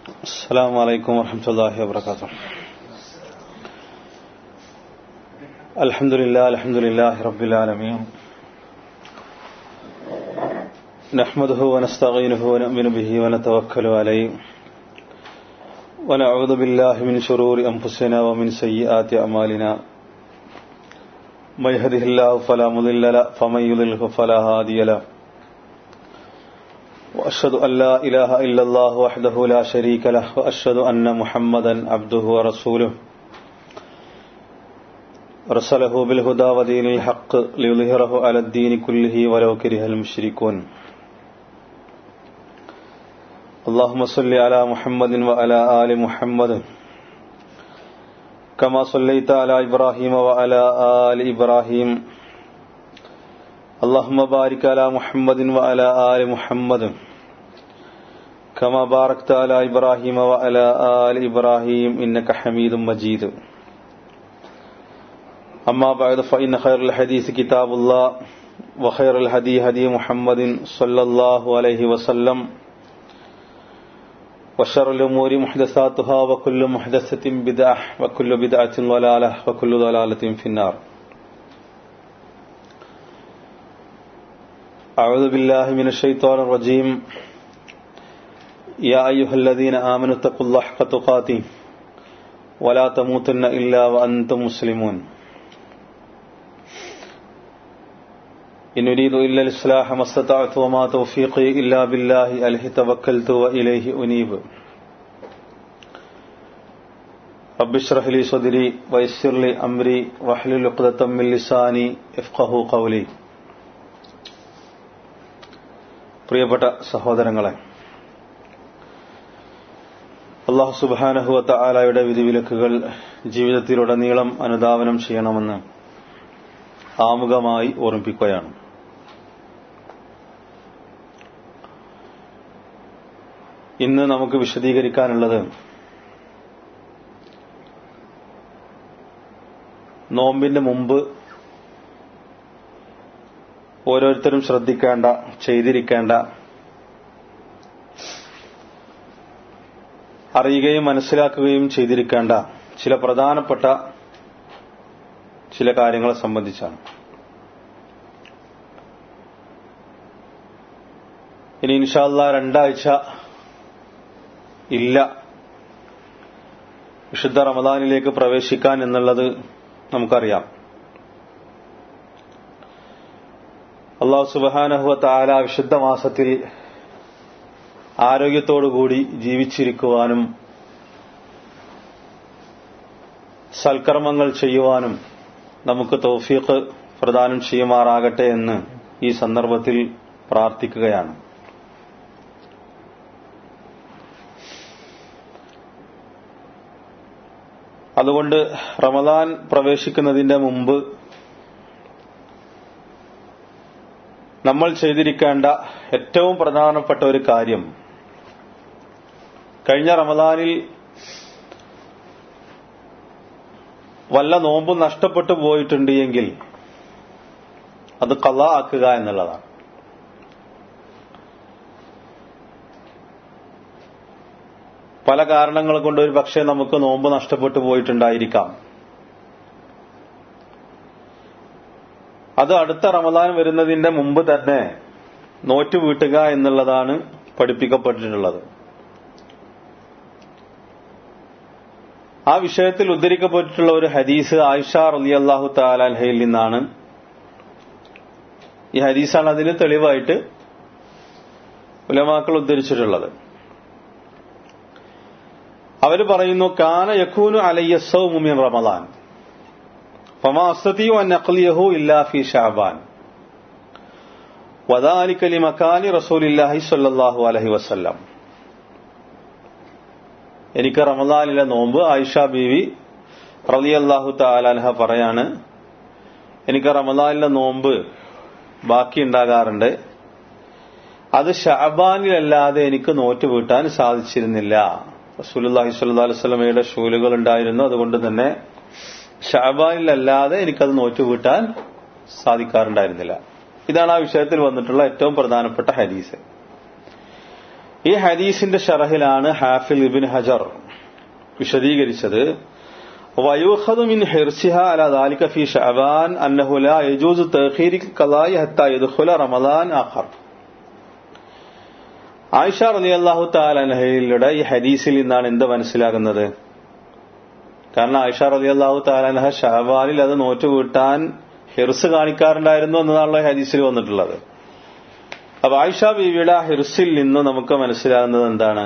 السلام عليكم ورحمة الله وبركاته الحمد لله الحمد لله رب العالمين نحمده ونستعينه ونؤمن به ونتوكل عليه ونعوذ بالله من شرور أنفسنا ومن سيئات أعمالنا من يهده الله فلا مضل له فمن يضلله فلا هادي له وأشهد أن لا إله إلا الله وحده لا شريك له وأشهد أن محمدا عبده ورسوله رسله بالهدى ودين الحق ليظهره على الدين كله ولو كره المشركون اللهم صل على محمد وعلى آل محمد كما صليت على إبراهيم وعلى آل إبراهيم اللهم بارك على محمد وعلى آل محمد كما باركت على إبراهيم وعلى آل إبراهيم إنك حميد مجيد أما بعد فإن خير الحديث كتاب الله وخير الهدي هدي محمد صلى الله عليه وسلم وشر الأمور محدثاتها وكل محدثة بدعة وكل بدعة ضلالة وكل ضلالة في النار أعوذ بالله من الشيطان الرجيم يا أيها الذين آمنوا اتقوا الله حق تقاته ولا تموتن إلا وأنتم مسلمون إن أريد إلا الإصلاح ما استطعت وما توفيقي إلا بالله عليه توكلت وإليه أنيب رب اشرح لي صدري ويسر لي أمري واحلل عقدة من لساني يفقه قولي പ്രിയപ്പെട്ട സഹോദരങ്ങളെ അള്ളാഹു സുബാനഹുവത്ത ആലായുടെ വിധിവിലക്കുകൾ ജീവിതത്തിലുടനീളം അനുധാവനം ചെയ്യണമെന്ന് ആമുഖമായി ഓർമ്മിപ്പിക്കുകയാണ് ഇന്ന് നമുക്ക് വിശദീകരിക്കാനുള്ളത് നോമ്പിന്റെ മുമ്പ് ഓരോരുത്തരും ശ്രദ്ധിക്കേണ്ട ചെയ്തിരിക്കേണ്ട അറിയുകയും മനസ്സിലാക്കുകയും ചെയ്തിരിക്കേണ്ട ചില പ്രധാനപ്പെട്ട ചില കാര്യങ്ങളെ സംബന്ധിച്ചാണ് ഇനി ഇൻഷാല്ല രണ്ടാഴ്ച ഇല്ല വിശുദ്ധ റമദാനിലേക്ക് പ്രവേശിക്കാൻ എന്നുള്ളത് നമുക്കറിയാം അള്ളാഹു സുബാനഹുവ താല വിശുദ്ധ മാസത്തിൽ ആരോഗ്യത്തോടുകൂടി ജീവിച്ചിരിക്കുവാനും സൽക്കർമ്മങ്ങൾ ചെയ്യുവാനും നമുക്ക് തൗഫീഖ് പ്രദാനം ചെയ്യുമാറാകട്ടെ എന്ന് ഈ സന്ദർഭത്തിൽ പ്രാർത്ഥിക്കുകയാണ് അതുകൊണ്ട് റമദാൻ പ്രവേശിക്കുന്നതിന്റെ മുമ്പ് നമ്മൾ ചെയ്തിരിക്കേണ്ട ഏറ്റവും പ്രധാനപ്പെട്ട ഒരു കാര്യം കഴിഞ്ഞ റമദാനിൽ വല്ല നോമ്പും നഷ്ടപ്പെട്ടു പോയിട്ടുണ്ട് എങ്കിൽ അത് കല ആക്കുക എന്നുള്ളതാണ് പല കാരണങ്ങൾ കൊണ്ട് ഒരു പക്ഷേ നമുക്ക് നോമ്പ് നഷ്ടപ്പെട്ടു പോയിട്ടുണ്ടായിരിക്കാം അത് അടുത്ത റമദാൻ വരുന്നതിന്റെ മുമ്പ് തന്നെ നോറ്റ് വീട്ടുക എന്നുള്ളതാണ് പഠിപ്പിക്കപ്പെട്ടിട്ടുള്ളത് ആ വിഷയത്തിൽ ഉദ്ധരിക്കപ്പെട്ടിട്ടുള്ള ഒരു ഹദീസ് ആയിഷ റലി അള്ളാഹു താലാൻഹയിൽ നിന്നാണ് ഈ ഹദീസാണ് അതിന് തെളിവായിട്ട് ഉലമാക്കൾ ഉദ്ധരിച്ചിട്ടുള്ളത് അവര് പറയുന്നു കാന യക്കൂനു അലയ്യസൗ മുമിൻ റമദാൻ فما أستطيع أن أقليه إلا في شعبان وذلك لمكان رسول الله صلى الله عليه وسلم എനിക്ക് റമദാനിലെ നോമ്പ് ആയിഷ ബീവി റളിയല്ലാഹു താലാൻഹ പറയാണ് എനിക്ക് റമദാനിലെ നോമ്പ് ബാക്കി ഉണ്ടാകാറുണ്ട് അത് ഷാബാനിലല്ലാതെ എനിക്ക് നോറ്റ് വീട്ടാൻ സാധിച്ചിരുന്നില്ല റസൂലുല്ലാഹി സ്വല്ലല്ലാഹു അലൈഹി വസല്ലമയുടെ ഷൂലുകൾ ഉണ്ടായിരുന്നു അതുകൊണ്ട് തന്നെ ഷാബാനിലല്ലാതെ എനിക്കത് നോറ്റ് വീട്ടാൻ സാധിക്കാറുണ്ടായിരുന്നില്ല ഇതാണ് ആ വിഷയത്തിൽ വന്നിട്ടുള്ള ഏറ്റവും പ്രധാനപ്പെട്ട ഹദീസ് ഈ ഹദീസിന്റെ ഷറഹിലാണ് ഹാഫിൽ ഇബിൻ ഹജർ വിശദീകരിച്ചത് ويؤخذ من حرصها على ذلك في شعبان أنه لا يجوز تأخير القضاء حتى يدخل رمضان آخر ആയിഷ റലി അള്ളാഹു താലഹയുടെ ഈ ഹദീസിൽ നിന്നാണ് എന്ത് മനസ്സിലാകുന്നത് കാരണം ആയിഷ റലി അള്ളാഹു താലഹ ഷാബാലിൽ അത് നോറ്റ് വീട്ടാൻ ഹിർസ് കാണിക്കാറുണ്ടായിരുന്നു എന്നതാണല്ലോ ഹദീസിൽ വന്നിട്ടുള്ളത് അപ്പൊ ആയിഷ ബീവിയുടെ ആ ഹിർസിൽ നിന്ന് നമുക്ക് മനസ്സിലാകുന്നത് എന്താണ്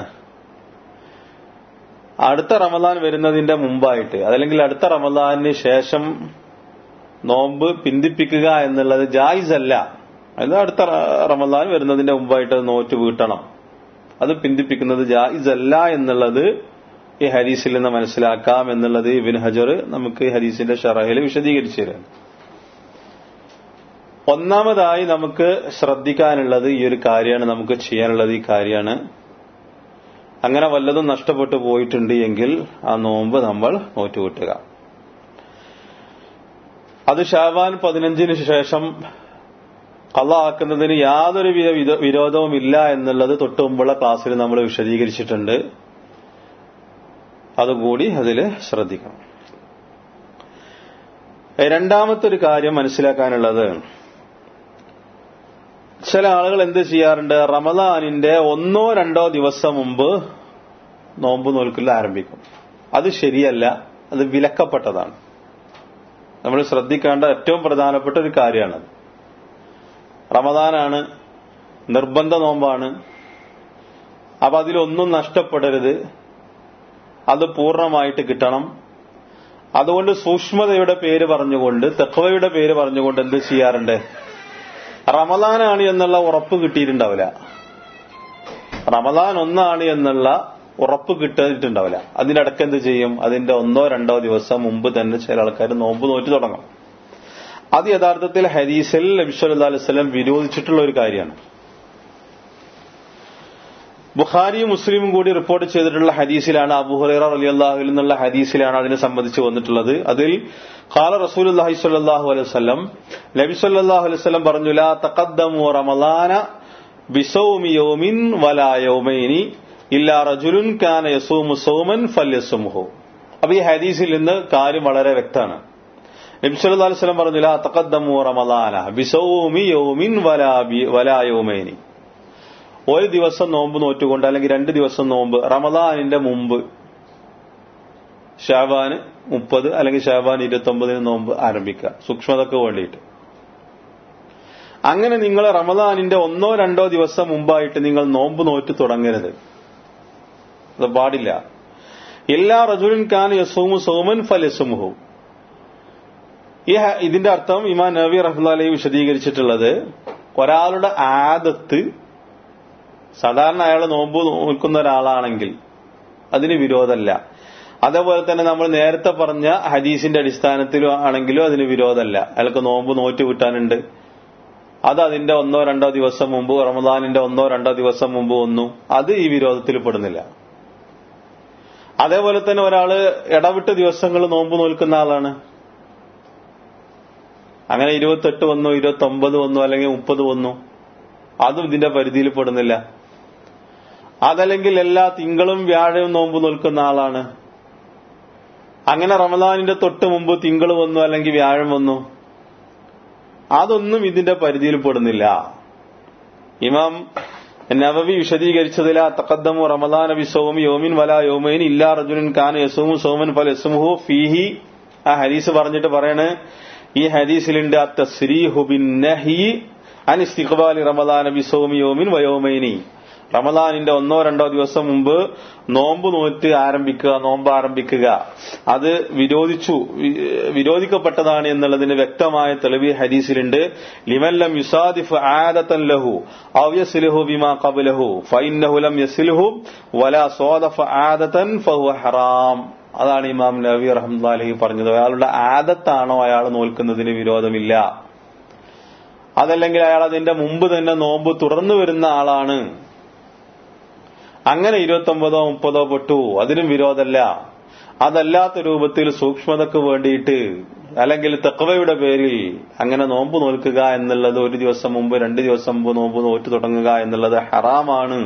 അടുത്ത റമദാൻ വരുന്നതിന്റെ മുമ്പായിട്ട് അതല്ലെങ്കിൽ അടുത്ത റമദാനിന് ശേഷം നോമ്പ് പിന്തിപ്പിക്കുക എന്നുള്ളത് ജായിസ് അല്ല അത് അടുത്ത റമദാൻ വരുന്നതിന്റെ മുമ്പായിട്ട് അത് നോറ്റ് വീട്ടണം അത് പിന്തിപ്പിക്കുന്നത് ജായിസ് അല്ല എന്നുള്ളത് ഈ ഹദീസിൽ നിന്ന് മനസ്സിലാക്കാം എന്നുള്ളത് ഇബിൻ ഹജർ നമുക്ക് ഈ ഹദീസിന്റെ ഷറഹിൽ വിശദീകരിച്ചു തരാം ഒന്നാമതായി നമുക്ക് ശ്രദ്ധിക്കാനുള്ളത് ഈ ഒരു കാര്യമാണ് നമുക്ക് ചെയ്യാനുള്ളത് ഈ കാര്യമാണ് അങ്ങനെ വല്ലതും നഷ്ടപ്പെട്ടു പോയിട്ടുണ്ട് എങ്കിൽ ആ നോമ്പ് നമ്മൾ നോറ്റുകൂട്ടുക അത് ഷാബാൻ പതിനഞ്ചിന് ശേഷം കള്ളാക്കുന്നതിന് യാതൊരു വിധ വിരോധവും ഇല്ല എന്നുള്ളത് തൊട്ടു മുമ്പുള്ള ക്ലാസ്സിൽ നമ്മൾ വിശദീകരിച്ചിട്ടുണ്ട് അതുകൂടി അതിൽ ശ്രദ്ധിക്കണം രണ്ടാമത്തെ ഒരു കാര്യം മനസ്സിലാക്കാനുള്ളത് ചില ആളുകൾ എന്ത് ചെയ്യാറുണ്ട് റമദാനിന്റെ ഒന്നോ രണ്ടോ ദിവസം മുമ്പ് നോമ്പ് നോൽക്കൽ ആരംഭിക്കും അത് ശരിയല്ല അത് വിലക്കപ്പെട്ടതാണ് നമ്മൾ ശ്രദ്ധിക്കേണ്ട ഏറ്റവും പ്രധാനപ്പെട്ട ഒരു കാര്യമാണത് റമദാനാണ് നിർബന്ധ നോമ്പാണ് അപ്പൊ അതിലൊന്നും നഷ്ടപ്പെടരുത് അത് പൂർണ്ണമായിട്ട് കിട്ടണം അതുകൊണ്ട് സൂക്ഷ്മതയുടെ പേര് പറഞ്ഞുകൊണ്ട് തെക്കവയുടെ പേര് പറഞ്ഞുകൊണ്ട് എന്ത് ചെയ്യാറുണ്ട് റമദാനാണ് എന്നുള്ള ഉറപ്പ് കിട്ടിയിട്ടുണ്ടാവില്ല റമദാൻ ഒന്നാണ് എന്നുള്ള ഉറപ്പ് കിട്ടിയിട്ടുണ്ടാവില്ല അതിന്റെ ഇടയ്ക്ക് എന്ത് ചെയ്യും അതിന്റെ ഒന്നോ രണ്ടോ ദിവസം മുമ്പ് തന്നെ ചില ആൾക്കാർ നോമ്പ് നോറ്റ് തുടങ്ങും അത് യഥാർത്ഥത്തിൽ ഹദീസിൽ നബിസ്വല്ലാ അലൈവല്ലം വിരോധിച്ചിട്ടുള്ള ഒരു കാര്യമാണ് ബുഖാരിയും മുസ്ലിമും കൂടി റിപ്പോർട്ട് ചെയ്തിട്ടുള്ള ഹദീസിലാണ് അബുഹുറ അലി അള്ളാഹുവിൽ നിന്നുള്ള ഹദീസിലാണ് അതിനെ സംബന്ധിച്ച് വന്നിട്ടുള്ളത് അതിൽ ഖാല റസൂൽ അള്ളാഹി സ്വല്ലാഹു അലൈഹി വസ്ലം നബി സല്ലാഹു അലൈഹി വസ്ലം പറഞ്ഞു ലാ തഖദ്ദമു റമളാന ബിസൗമി യൗമിൻ വലാ യൗമൈനി ഇല്ലാ റജുലുൻ കാന യസൂമു സൗമൻ ഫല്യസുമുഹു അപ്പൊ ഈ ഹദീസിൽ നിന്ന് കാര്യം വളരെ വ്യക്തമാണ് നബി സല്ലല്ലാഹു അലൈഹി വസല്ലം പറഞ്ഞു ലാ തഖദ്ദമു റമളാന ബിസൗമി യൗമിൻ വലാ വലാ യൗമൈനി ഒരു ദിവസം നോമ്പ് നോറ്റുകൊണ്ട് അല്ലെങ്കിൽ രണ്ട് ദിവസം നോമ്പ് റമദാനിന്റെ മുമ്പ് ഷാബാന് മുപ്പത് അല്ലെങ്കിൽ ഷാബാൻ ഇരുപത്തി ഒമ്പതിന് നോമ്പ് ആരംഭിക്കുക സൂക്ഷ്മതക്ക് വേണ്ടിയിട്ട് അങ്ങനെ നിങ്ങൾ റമദാനിന്റെ ഒന്നോ രണ്ടോ ദിവസം മുമ്പായിട്ട് നിങ്ങൾ നോമ്പ് നോറ്റ് തുടങ്ങരുത് അത് പാടില്ല എല്ലാ റജുലിൻ ഖാൻ യസൂമു സോമൻ ഫൽ യസുമുഹു ഈ ഇതിന്റെ അർത്ഥം ഇമാൻ നബി റഹ്ലാലി വിശദീകരിച്ചിട്ടുള്ളത് ഒരാളുടെ ആദത്ത് സാധാരണ അയാൾ നോമ്പ് നോൽക്കുന്ന ഒരാളാണെങ്കിൽ അതിന് വിരോധമല്ല അതേപോലെ തന്നെ നമ്മൾ നേരത്തെ പറഞ്ഞ ഹദീസിന്റെ അടിസ്ഥാനത്തിലും ആണെങ്കിലും അതിന് വിരോധമല്ല അയാൾക്ക് നോമ്പ് നോറ്റ് കിട്ടാനുണ്ട് അത് അതിന്റെ ഒന്നോ രണ്ടോ ദിവസം മുമ്പ് റമദാനിന്റെ ഒന്നോ രണ്ടോ ദിവസം മുമ്പ് വന്നു അത് ഈ വിരോധത്തിൽ പെടുന്നില്ല അതേപോലെ തന്നെ ഒരാള് ഇടവിട്ട് ദിവസങ്ങൾ നോമ്പ് നോൽക്കുന്ന ആളാണ് അങ്ങനെ ഇരുപത്തെട്ട് വന്നു ഇരുപത്തി ഒമ്പത് വന്നു അല്ലെങ്കിൽ മുപ്പത് വന്നു അതും ഇതിന്റെ പരിധിയിൽ പെടുന്നില്ല അതല്ലെങ്കിൽ എല്ലാ തിങ്കളും വ്യാഴവും നോമ്പ് നിൽക്കുന്ന ആളാണ് അങ്ങനെ റമദാനിന്റെ തൊട്ട് മുമ്പ് തിങ്കൾ വന്നു അല്ലെങ്കിൽ വ്യാഴം വന്നു അതൊന്നും ഇതിന്റെ പരിധിയിൽ പെടുന്നില്ല ഇമാം നവവി വിശദീകരിച്ചതില തക്കദ്ദമു റമദാന ബി സോമി യോമിൻ വല യോമൈൻ ഇല്ലാ റജുലിൻ ഖാൻ യസൂമു സോമൻ ഫൽ യസുമുഹു ഫീഹി ആ ഹദീസ് പറഞ്ഞിട്ട് പറയണ് ഈ ഹദീസിലുണ്ട് ആ തസ്രീഹു ബിൻ നഹി അൻ ഇസ്തിഖ്ബാലി റമദാന ബി സോമി യോമിൻ വയോമൈനി റമദാനിന്റെ ഒന്നോ രണ്ടോ ദിവസം മുമ്പ് നോമ്പ് നോറ്റ് ആരംഭിക്കുക നോമ്പ് ആരംഭിക്കുക അത് വിരോധിച്ചു വിരോധിക്കപ്പെട്ടതാണ് എന്നുള്ളതിന് വ്യക്തമായ തെളിവ് ഹദീസിലുണ്ട് ലിമല്ലം യുസാദിഫ് ആദത്തൻ ലഹു ഔയസിലുഹു ബിമാ കബുലഹു ഫൈന്നഹു ലം യസിലുഹു വല സോദഫ ആദത്തൻ ഫഹു ഹറാം അതാണ് ഇമാം നബി റഹ്മദ് പറഞ്ഞത് അയാളുടെ ആദത്താണോ അയാൾ നോൽക്കുന്നതിന് വിരോധമില്ല അതല്ലെങ്കിൽ അയാൾ അതിന്റെ മുമ്പ് തന്നെ നോമ്പ് തുടർന്നു വരുന്ന ആളാണ് അങ്ങനെ ഇരുപത്തൊമ്പതോ മുപ്പതോ പെട്ടു അതിനും വിരോധമല്ല അതല്ലാത്ത രൂപത്തിൽ സൂക്ഷ്മതക്ക് വേണ്ടിയിട്ട് അല്ലെങ്കിൽ തെക്കവയുടെ പേരിൽ അങ്ങനെ നോമ്പ് നോൽക്കുക എന്നുള്ളത് ഒരു ദിവസം മുമ്പ് രണ്ട് ദിവസം മുമ്പ് നോമ്പ് നോറ്റ് തുടങ്ങുക എന്നുള്ളത് ഹറാമാണ്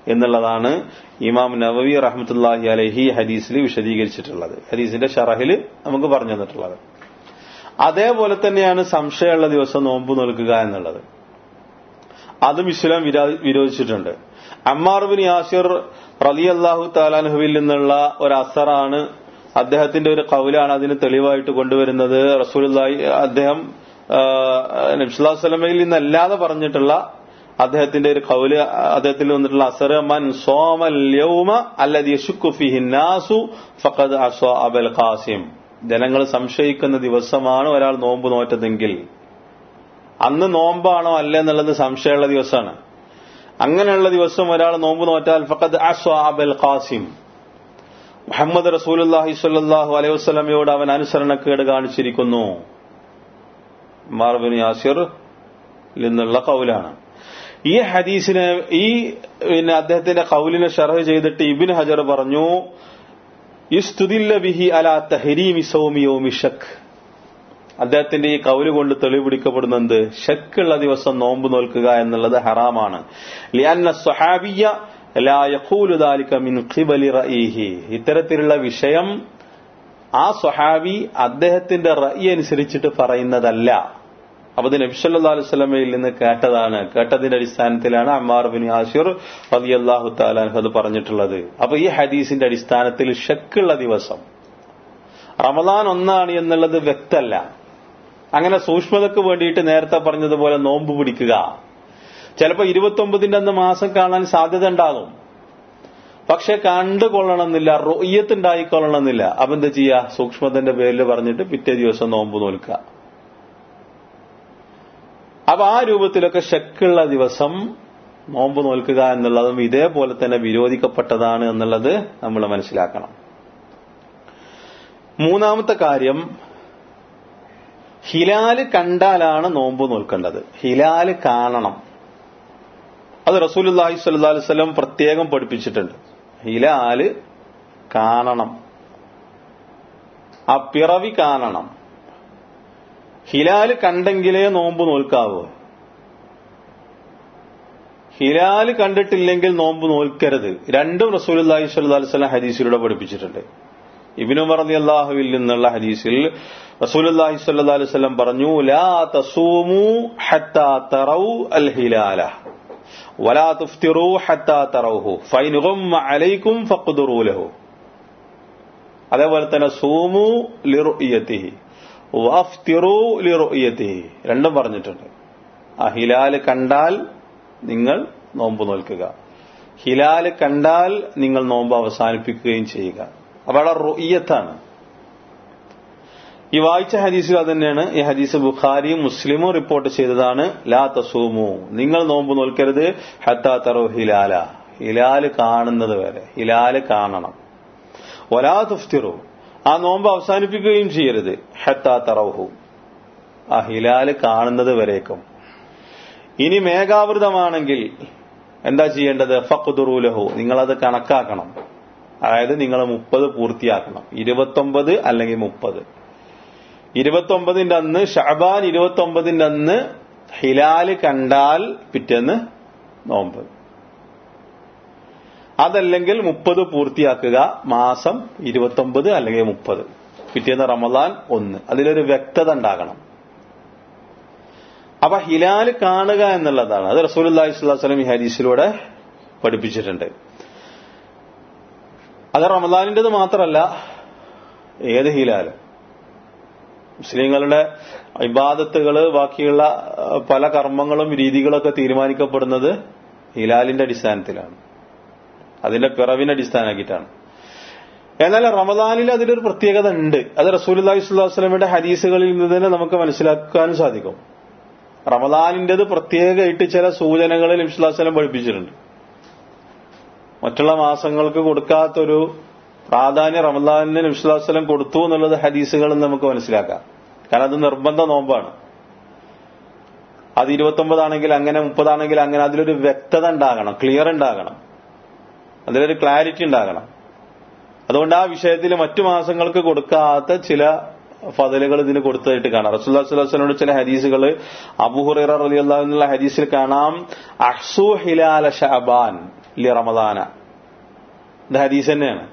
എന്നുള്ളതാണ് ഇമാം നവവി റഹ്മത്തുല്ലാഹി അലഹി ഹദീസിൽ വിശദീകരിച്ചിട്ടുള്ളത് ഹദീസിന്റെ ഷറഹിൽ നമുക്ക് പറഞ്ഞു തന്നിട്ടുള്ളത് അതേപോലെ തന്നെയാണ് സംശയമുള്ള ദിവസം നോമ്പ് നോൽക്കുക എന്നുള്ളത് അതും ഇസ്ലാം വിരോധിച്ചിട്ടുണ്ട് അമ്മാർ ബിൻ യാസിർ റലി അള്ളാഹു താലാൻഹുവിൽ നിന്നുള്ള ഒരു അസറാണ് അദ്ദേഹത്തിന്റെ ഒരു കൗലാണ് അതിന് തെളിവായിട്ട് കൊണ്ടുവരുന്നത് റസൂലി അദ്ദേഹം നബ്സുല്ലാസ്ലമയിൽ നിന്നല്ലാതെ പറഞ്ഞിട്ടുള്ള അദ്ദേഹത്തിന്റെ ഒരു കൗല് അദ്ദേഹത്തിൽ വന്നിട്ടുള്ള അസർ മൻ സോമൽ യൗമ അല്ലദി യശുക്കു ഫിഹി നാസു ഫഖദ് അസ്വ അബൽ ഖാസിം ജനങ്ങൾ സംശയിക്കുന്ന ദിവസമാണ് ഒരാൾ നോമ്പ് നോറ്റതെങ്കിൽ അന്ന് നോമ്പാണോ അല്ല എന്നുള്ളത് സംശയമുള്ള ദിവസമാണ് അങ്ങനെയുള്ള ദിവസം ഒരാൾ നോമ്പ് നോറ്റാൽ ഫഖദ് അസ്വ അബൽ ഖാസിം മുഹമ്മദ് റസൂലുല്ലാഹി സ്വല്ലല്ലാഹു അലൈഹി വസല്ലമയോട് അവൻ അനുസരണക്കേട് കാണിച്ചിരിക്കുന്നു മാർബിൻ യാസിർ നിന്നുള്ള കൗലാണ് ഈ ഹദീസിനെ ഈ പിന്നെ അദ്ദേഹത്തിന്റെ കൗലിനെ ഷർഹ് ചെയ്തിട്ട് ഇബിൻ ഹജർ പറഞ്ഞു ഇസ്തുദില്ല ബിഹി അലാ തഹരീമി സൗമിയോമി ഷക്ക് അദ്ദേഹത്തിന്റെ ഈ കൗല് കൊണ്ട് തെളിപിടിക്കപ്പെടുന്നത് ഷക്കുള്ള ദിവസം നോമ്പ് നോൽക്കുക എന്നുള്ളത് ഹറാമാണ് ലിയാന്ന സ്വഹാബിയ ലാ യഖൂലു ദാലിക മിൻ ഖിബലി റഈഹി ഇത്തരത്തിലുള്ള വിഷയം ആ സ്വഹാബി അദ്ദേഹത്തിന്റെ റഈ അനുസരിച്ചിട്ട് പറയുന്നതല്ല അപ്പൊ ഇത് നബിസല്ലാ അലുസ്ലമയിൽ നിന്ന് കേട്ടതാണ് കേട്ടതിന്റെ അടിസ്ഥാനത്തിലാണ് അമ്മാർ ബിൻ ആഷിർ റബി അള്ളാഹു താലാൻഹ് അത് പറഞ്ഞിട്ടുള്ളത് അപ്പൊ ഈ ഹദീസിന്റെ അടിസ്ഥാനത്തിൽ ഷക്കുള്ള ദിവസം റമദാൻ ഒന്നാണ് എന്നുള്ളത് വ്യക്തല്ല അങ്ങനെ സൂക്ഷ്മതക്ക് വേണ്ടിയിട്ട് നേരത്തെ പറഞ്ഞതുപോലെ നോമ്പ് പിടിക്കുക ചിലപ്പോൾ ഇരുപത്തൊമ്പതിന്റെ അന്ന് മാസം കാണാൻ സാധ്യത ഉണ്ടാകും പക്ഷെ കണ്ടുകൊള്ളണമെന്നില്ല റൊയ്യത്ത് ഉണ്ടായിക്കൊള്ളണമെന്നില്ല അപ്പൊ എന്താ ചെയ്യുക സൂക്ഷ്മതന്റെ പേരിൽ പറഞ്ഞിട്ട് പിറ്റേ ദിവസം നോമ്പ് നോൽക്കുക അപ്പൊ ആ രൂപത്തിലൊക്കെ ഷക്കുള്ള ദിവസം നോമ്പ് നോൽക്കുക എന്നുള്ളതും ഇതേപോലെ തന്നെ വിരോധിക്കപ്പെട്ടതാണ് എന്നുള്ളത് നമ്മൾ മനസ്സിലാക്കണം മൂന്നാമത്തെ കാര്യം ഹിലാല് കണ്ടാലാണ് നോമ്പ് നോൽക്കേണ്ടത് ഹിലാല് കാണണം അത് റസൂലുല്ലാഹി സ്വല്ലാ വല്ലം പ്രത്യേകം പഠിപ്പിച്ചിട്ടുണ്ട് ഹിലാല് കാണണം ആ പിറവി കാണണം ഹിലാല് കണ്ടെങ്കിലേ നോമ്പ് നോൽക്കാവൂ ഹിലാല് കണ്ടിട്ടില്ലെങ്കിൽ നോമ്പ് നോൽക്കരുത് രണ്ടും റസൂലി സ്വല്ലാസ്ലാം ഹദീസിലൂടെ പഠിപ്പിച്ചിട്ടുണ്ട് ഇബിനുമർ അലി അള്ളാഹുവിൽ നിന്നുള്ള ഹദീസിൽ റസൂലി സ്വല്ലാ വല്ലം പറഞ്ഞു ലാ തസൂമു ഹത്താ തറൗ അൽ ഹിലാല വലാ തുഫ്തിറു ഹത്താ തറൗഹു ഫൈൻ ഗുമ്മ അലൈക്കും ഫഖ്ദുറൂ ലഹു അതേപോലെ തന്നെ സൂമു ലിറുയത്തിഹി വഫ്തിറു ലിറുയത്തിഹി രണ്ടും പറഞ്ഞിട്ടുണ്ട് ആ ഹിലാല് കണ്ടാൽ നിങ്ങൾ നോമ്പ് നോൽക്കുക ഹിലാല് കണ്ടാൽ നിങ്ങൾ നോമ്പ് അവസാനിപ്പിക്കുകയും ചെയ്യുക അപ്പൊ അവിടെ റുയ്യത്താണ് ഈ വായിച്ച ഹദീസിൽ അത് തന്നെയാണ് ഈ ഹദീസ് ബുഖാരിയും മുസ്ലിമും റിപ്പോർട്ട് ചെയ്തതാണ് ലാ തസൂമു നിങ്ങൾ നോമ്പ് നോൽക്കരുത് ഹത്താ തറോ ഹിലാല ഹിലാല് കാണുന്നത് വരെ ഹിലാല് കാണണം ഒലാ തുഫ്തിറു ആ നോമ്പ് അവസാനിപ്പിക്കുകയും ചെയ്യരുത് ഹത്താ തറൗഹു ആ ഹിലാല് കാണുന്നത് വരേക്കും ഇനി മേഘാവൃതമാണെങ്കിൽ എന്താ ചെയ്യേണ്ടത് ഫഖുദുറൂലഹു നിങ്ങളത് കണക്കാക്കണം അതായത് നിങ്ങൾ മുപ്പത് പൂർത്തിയാക്കണം ഇരുപത്തൊമ്പത് അല്ലെങ്കിൽ മുപ്പത് ഇരുപത്തൊമ്പതിന്റെ അന്ന് ഷഹബാൻ ഇരുപത്തൊമ്പതിന്റെ അന്ന് ഹിലാല് കണ്ടാൽ പിറ്റേന്ന് നോമ്പ് അതല്ലെങ്കിൽ മുപ്പത് പൂർത്തിയാക്കുക മാസം ഇരുപത്തൊമ്പത് അല്ലെങ്കിൽ മുപ്പത് പിറ്റേന്ന് റമദാൻ ഒന്ന് അതിലൊരു വ്യക്തത ഉണ്ടാകണം അപ്പൊ ഹിലാല് കാണുക എന്നുള്ളതാണ് അത് റസൂൽ അള്ളാഹിസ്വലം ഈ ഹദീസിലൂടെ പഠിപ്പിച്ചിട്ടുണ്ട് അത് റമദാനിൻ്റെത് മാത്രമല്ല ഏത് ഹിലാല് മുസ്ലിങ്ങളുടെ ഇബാദത്തുകള് ബാക്കിയുള്ള പല കർമ്മങ്ങളും രീതികളൊക്കെ തീരുമാനിക്കപ്പെടുന്നത് ഹിലാലിന്റെ അടിസ്ഥാനത്തിലാണ് അതിന്റെ പിറവിനെ അടിസ്ഥാനമാക്കിയിട്ടാണ് എന്നാൽ റമദാനിൽ അതിലൊരു പ്രത്യേകത ഉണ്ട് അത് റസൂലി സ്വലാസ്ലമിയുടെ ഹദീസുകളിൽ നിന്ന് തന്നെ നമുക്ക് മനസ്സിലാക്കാനും സാധിക്കും റമദാനിന്റേത് പ്രത്യേകമായിട്ട് ചില സൂചനകൾ നബ്സുല്ലാസ്ലം പഠിപ്പിച്ചിട്ടുണ്ട് മറ്റുള്ള മാസങ്ങൾക്ക് കൊടുക്കാത്തൊരു പ്രാധാന്യം റമദാനിന് നബ്സുല്ലാസ്ലം കൊടുത്തു എന്നുള്ളത് ഹദീസുകളിൽ നമുക്ക് മനസ്സിലാക്കാം കാരണം അത് നിർബന്ധ നോമ്പാണ് അത് ഇരുപത്തൊമ്പതാണെങ്കിൽ അങ്ങനെ മുപ്പതാണെങ്കിൽ അങ്ങനെ അതിലൊരു വ്യക്തത ഉണ്ടാകണം ക്ലിയർ ഉണ്ടാകണം അതിലൊരു ക്ലാരിറ്റി ഉണ്ടാകണം അതുകൊണ്ട് ആ വിഷയത്തിൽ മറ്റു മാസങ്ങൾക്ക് കൊടുക്കാത്ത ചില ഫതലുകൾ ഇതിന് കൊടുത്തതായിട്ട് കാണാം റസൂല്ലാ സ്വലാസ്ലനോട് ചില ഹദീസുകൾ അബുഹുറ റലി അള്ളാഹുള്ള ഹദീസിൽ കാണാം അഹ്സു ഹിലാല ഷാബാൻ ലി റമദാന ഇത് ഹദീസ് തന്നെയാണ്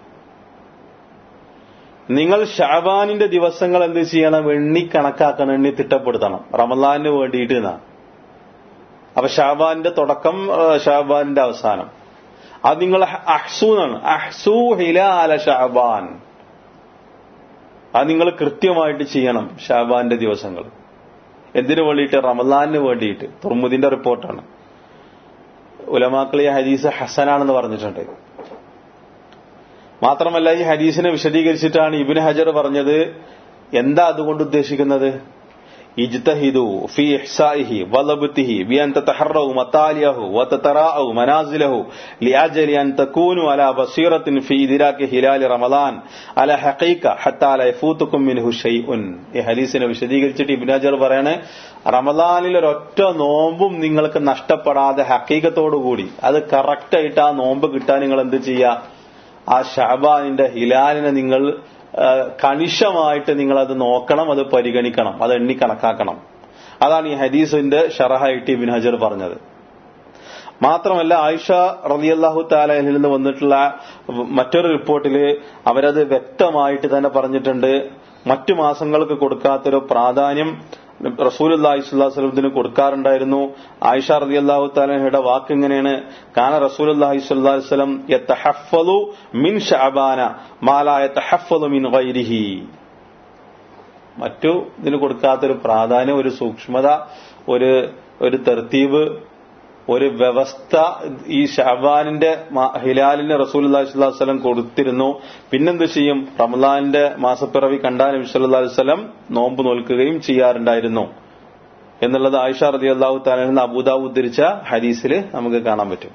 നിങ്ങൾ ഷാബാനിന്റെ ദിവസങ്ങൾ എന്ത് ചെയ്യണം എണ്ണി കണക്കാക്കണം എണ്ണി തിട്ടപ്പെടുത്തണം റമദാനിന് വേണ്ടിയിട്ട് എന്നാണ് അപ്പൊ ഷാബാന്റെ തുടക്കം ആ, ഷാബാനിന്റെ അവസാനം അത് നിങ്ങൾ അഹ്സു എന്നാണ് അഹ്സു ഹിലാല ഷാബാൻ അത് നിങ്ങൾ കൃത്യമായിട്ട് ചെയ്യണം ഷാബാന്റെ ദിവസങ്ങൾ എന്തിനു വേണ്ടിയിട്ട് റമദാനിന് വേണ്ടിയിട്ട് തുർമുദിന്റെ റിപ്പോർട്ടാണ് ഉലമാക്കൾ ഈ ഹദീസ് ഹസനാണെന്ന് പറഞ്ഞിട്ടുണ്ട് മാത്രമല്ല ഈ ഹദീസിനെ വിശദീകരിച്ചിട്ടാണ് ഇബിന് ഹജർ പറഞ്ഞത് എന്താ അതുകൊണ്ട് ഉദ്ദേശിക്കുന്നത് ഇജ്തഹിദു ഫി ഇഹ്സാഇഹി വലബ്തിഹി ബിഅൻ തതഹറു മതാലിയഹു വതതറാഉ മനാസിലഹു ലിഅജലി അൻ തകൂനു അലാ ബസീറത്തിൻ ഫി ഇദ്രാകി ഹിലാൽ റമളാൻ അല ഹഖീഖ ഹത്താ ല യഫൂതുകും മിൻഹു ഷൈഉൻ ഈ ഹദീസിനെ വിശദീകരിച്ചിട്ട് ഇബ്നു ഹജർ പറയാണ് റമളാനിൽ ഒരൊറ്റ നോമ്പും നിങ്ങൾക്ക് നഷ്ടപ്പെടാതെ ഹക്കീകത്തോടുകൂടി അത് കറക്റ്റ് ആയിട്ട് ആ നോമ്പ് കിട്ടാൻ നിങ്ങൾ എന്ത് ചെയ്യുക ആ ഷാബാനിന്റെ ഹിലാലിനെ നിങ്ങൾ ആ, കണിശമായിട്ട് നിങ്ങൾ അത് നോക്കണം അത് പരിഗണിക്കണം അത് എണ്ണി കണക്കാക്കണം അതാണ് ഈ ഹദീസിന്റെ ഷറഹായിട്ട് ഇബിൻ ഹജർ പറഞ്ഞത് മാത്രമല്ല ആയിഷ റളിയല്ലാഹു താലയിൽ നിന്ന് വന്നിട്ടുള്ള മറ്റൊരു റിപ്പോർട്ടില് അവരത് വ്യക്തമായിട്ട് തന്നെ പറഞ്ഞിട്ടുണ്ട് മറ്റു മാസങ്ങൾക്ക് കൊടുക്കാത്തൊരു പ്രാധാന്യം റസൂൽ അള്ളാഹിസ്വല്ലാസ്ലത്തിന് കൊടുക്കാറുണ്ടായിരുന്നു ആയിഷ റതി അള്ളാഹു താലഹയുടെ വാക്ക് ഇങ്ങനെയാണ് കാന റസൂൽ അള്ളാഹി സ്വല്ലാസ്ലം യത്തഹഫലു മിൻ ഷഅബാന മാല യത്തഹഫലു മിൻ ഗൈരിഹി മറ്റു ഇതിന് കൊടുക്കാത്തൊരു പ്രാധാന്യം ഒരു സൂക്ഷ്മത ഒരു ഒരു തെർത്തീവ് ഒരു വ്യവസ്ഥ ഈ ഷഹബാനിന്റെ ഹിലാലിന് റസൂൽ അള്ളാഹിസ്വല്ലം കൊടുത്തിരുന്നു പിന്നെന്ത് ചെയ്യും റമലാന്റെ മാസപ്പിറവി കണ്ടാൽ നബി സല്ലല്ലാഹു അലൈഹി വസല്ലം നോമ്പ് നോൽക്കുകയും ചെയ്യാറുണ്ടായിരുന്നു എന്നുള്ളത് ആയിഷ റതി അള്ളാഹു താലെന്ന് അബൂദാബ് ഉദ്ധരിച്ച ഹദീസിൽ നമുക്ക് കാണാൻ പറ്റും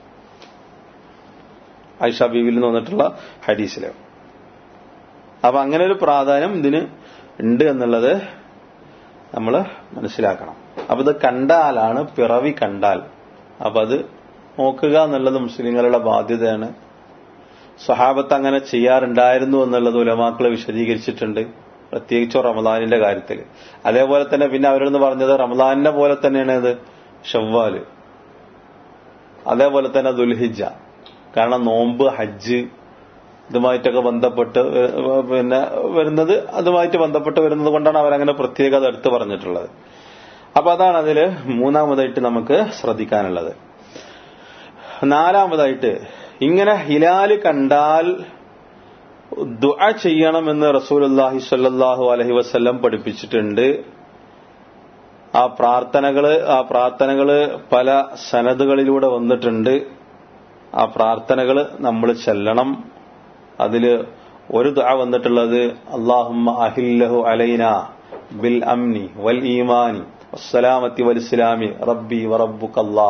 ആയിഷ ബീവിൽ നിന്ന് വന്നിട്ടുള്ള ഹദീസില് അപ്പൊ അങ്ങനെ ഒരു പ്രാധാന്യം ഇതിന് ഉണ്ട് എന്നുള്ളത് നമ്മൾ മനസ്സിലാക്കണം അപ്പൊ ഇത് കണ്ടാലാണ് പിറവി കണ്ടാൽ അപ്പൊ അത് നോക്കുക എന്നുള്ളത് മുസ്ലിങ്ങളുടെ ബാധ്യതയാണ് സ്വഹാബത്ത് അങ്ങനെ ചെയ്യാറുണ്ടായിരുന്നു എന്നുള്ളത് ഉലമാക്കൾ വിശദീകരിച്ചിട്ടുണ്ട് പ്രത്യേകിച്ച് റമദാനിന്റെ കാര്യത്തിൽ അതേപോലെ തന്നെ പിന്നെ അവരോട് പറഞ്ഞത് റമദാനിനെ പോലെ തന്നെയാണ് ഇത് ഷവ്വാല് അതേപോലെ തന്നെ ദുൽഹിജ കാരണം നോമ്പ് ഹജ്ജ് ഇതുമായിട്ടൊക്കെ ബന്ധപ്പെട്ട് ഏഹ്, പിന്നെ വരുന്നത് അതുമായിട്ട് ബന്ധപ്പെട്ട് വരുന്നത് കൊണ്ടാണ് അവരങ്ങനെ പ്രത്യേകത എടുത്തു പറഞ്ഞിട്ടുള്ളത് അപ്പൊ അതാണ് അതിൽ മൂന്നാമതായിട്ട് നമുക്ക് ശ്രദ്ധിക്കാനുള്ളത് നാലാമതായിട്ട് ഇങ്ങനെ ഹിലാല് കണ്ടാൽ ദുആ ചെയ്യണമെന്ന് റസൂലുള്ളാഹി സ്വല്ലല്ലാഹു അലൈഹി വസല്ലം പഠിപ്പിച്ചിട്ടുണ്ട് ആ പ്രാർത്ഥനകള് ആ പ്രാർത്ഥനകള് പല സനദുകളിലൂടെ വന്നിട്ടുണ്ട് ആ പ്രാർത്ഥനകൾ നമ്മൾ ചെല്ലണം അതില് ഒരു ദുആ വന്നിട്ടുള്ളത് അള്ളാഹുമ്മ അഹില്ലഹു അലൈന ബിൽ അംനി വൽ ഈമാനി വസ്സലാമത്തി വൽ ഇസ്ലാമി റബ്ബി വറബ്ബുക്കല്ലാ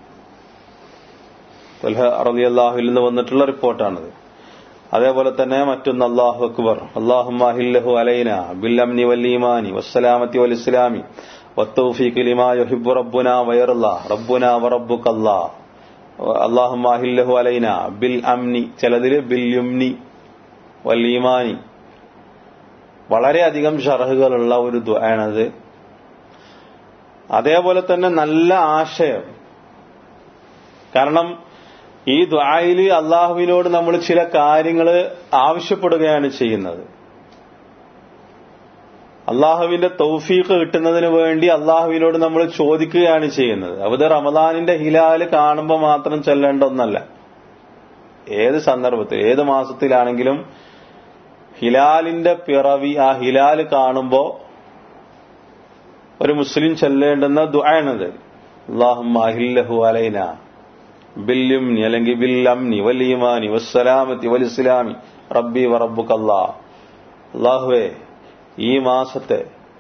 റളിയല്ലാഹുവിൽ നിന്ന് വന്നിട്ടുള്ള റിപ്പോർട്ടാണത് അതേപോലെ തന്നെ മറ്റൊന്ന് അള്ളാഹു അക്ബർ അള്ളാഹുമ്മ അഹില്ലഹു അലൈന ബിൽ അംനി വൽ ഈമാനി വസ്സലാമത്തി വൽ ഇസ്ലാമി വത്തൗഫീഖ് ലിമാ യുഹിബ്ബു റബ്ബുനാ വയറുല്ലാ റബ്ബുനാ വറബ്ബുക്കല്ലാ അള്ളാഹുമ്മ അഹില്ലഹു അലൈന ബിൽ അംനി ചിലതില് ബിൽ യുംനി വൽ ഈമാനി വളരെയധികം ഷറഹുകളുള്ള ഒരു ദുആണത് അതേപോലെ തന്നെ നല്ല ആശയം കാരണം ഈ ദ്വായില് അള്ളാഹുവിനോട് നമ്മൾ ചില കാര്യങ്ങൾ ആവശ്യപ്പെടുകയാണ് ചെയ്യുന്നത് അള്ളാഹുവിന്റെ തൗഫീഖ് കിട്ടുന്നതിന് വേണ്ടി അള്ളാഹുവിനോട് നമ്മൾ ചോദിക്കുകയാണ് ചെയ്യുന്നത് അവിടെ റമദാനിന്റെ ഹിലാല് കാണുമ്പോൾ മാത്രം ചെല്ലേണ്ട ഒന്നല്ല ഏത് സന്ദർഭത്തിൽ ഏത് മാസത്തിലാണെങ്കിലും ഹിലാലിന്റെ പിറവി ആ ഹിലാല് കാണുമ്പോ ഒരു മുസ്ലിം ചെല്ലേണ്ടുന്ന ദുആണത് അള്ളാഹുമ്മ അഹില്ലഹു അലൈന ബില്യുംനി അല്ലെങ്കിൽ ബില്ലംനി വൽ ഈമാനി വസ്സലാമത്തി വൽ ഇസ്ലാമി റബ്ബി വറബ്ബുക്കല്ലാ അള്ളാഹുവേ ഈ മാസത്തെ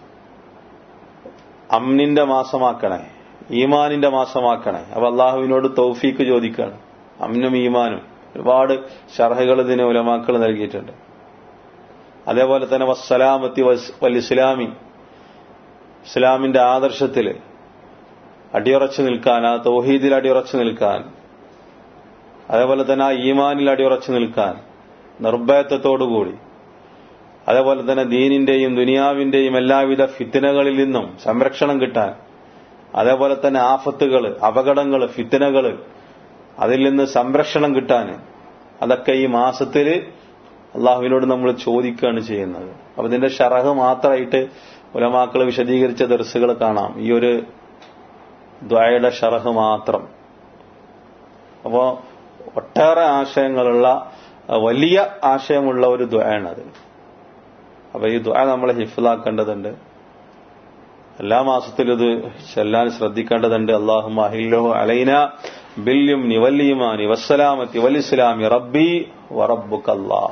അമ്നിന്റെ മാസമാക്കണേ ഈമാനിന്റെ മാസമാക്കണേ അപ്പൊ അള്ളാഹുവിനോട് തൗഫീക്ക് ചോദിക്കാണ് അമ്നും ഈമാനും ഒരുപാട് ഷർഹകൾ ഇതിന് ഉലമാക്കൾ നൽകിയിട്ടുണ്ട് അതേപോലെ തന്നെ വസ്സലാമത്തി വൽ ഇസ്ലാമി ഇസ്ലാമിന്റെ ആദർശത്തില് അടിയുറച്ചു നിൽക്കാൻ ആ തൗഹീദിൽ അടിയുറച്ചു നിൽക്കാൻ അതേപോലെ തന്നെ ആ ഈമാനിൽ അടിയുറച്ചു നിൽക്കാൻ നിർഭയത്വത്തോടുകൂടി അതേപോലെ തന്നെ ദീനിന്റെയും ദുനിയാവിന്റെയും എല്ലാവിധ ഫിത്തനകളിൽ നിന്നും സംരക്ഷണം കിട്ടാൻ അതേപോലെ തന്നെ ആഫത്തുകൾ അപകടങ്ങൾ ഫിത്തനകൾ അതിൽ നിന്ന് സംരക്ഷണം കിട്ടാൻ അതൊക്കെ ഈ മാസത്തിൽ അള്ളാഹുവിനോട് നമ്മൾ ചോദിക്കുകയാണ് ചെയ്യുന്നത് അപ്പൊ ഇതിന്റെ ഷറഹ് മാത്രമായിട്ട് ഉലമാക്കൾ വിശദീകരിച്ച ദർസുകൾ കാണാം ഈ ഒരു ദ്വായയുടെ ഷറഹ് മാത്രം അപ്പോ ഒട്ടേറെ ആശയങ്ങളുള്ള വലിയ ആശയമുള്ള ഒരു ദ്വയാണത് അപ്പൊ ഈ ദ്വയ നമ്മൾ ഹിഫിലാക്കേണ്ടതുണ്ട് എല്ലാ മാസത്തിലും ഇത് ചെല്ലാൻ ശ്രദ്ധിക്കേണ്ടതുണ്ട് അള്ളാഹു അഹില്ലോ അലൈന ബില്യും നിവല്ലിയുമാനി വസ്സലാമത്തി വലിസ്ലാമി റബ്ബി വറബുക്കല്ലാ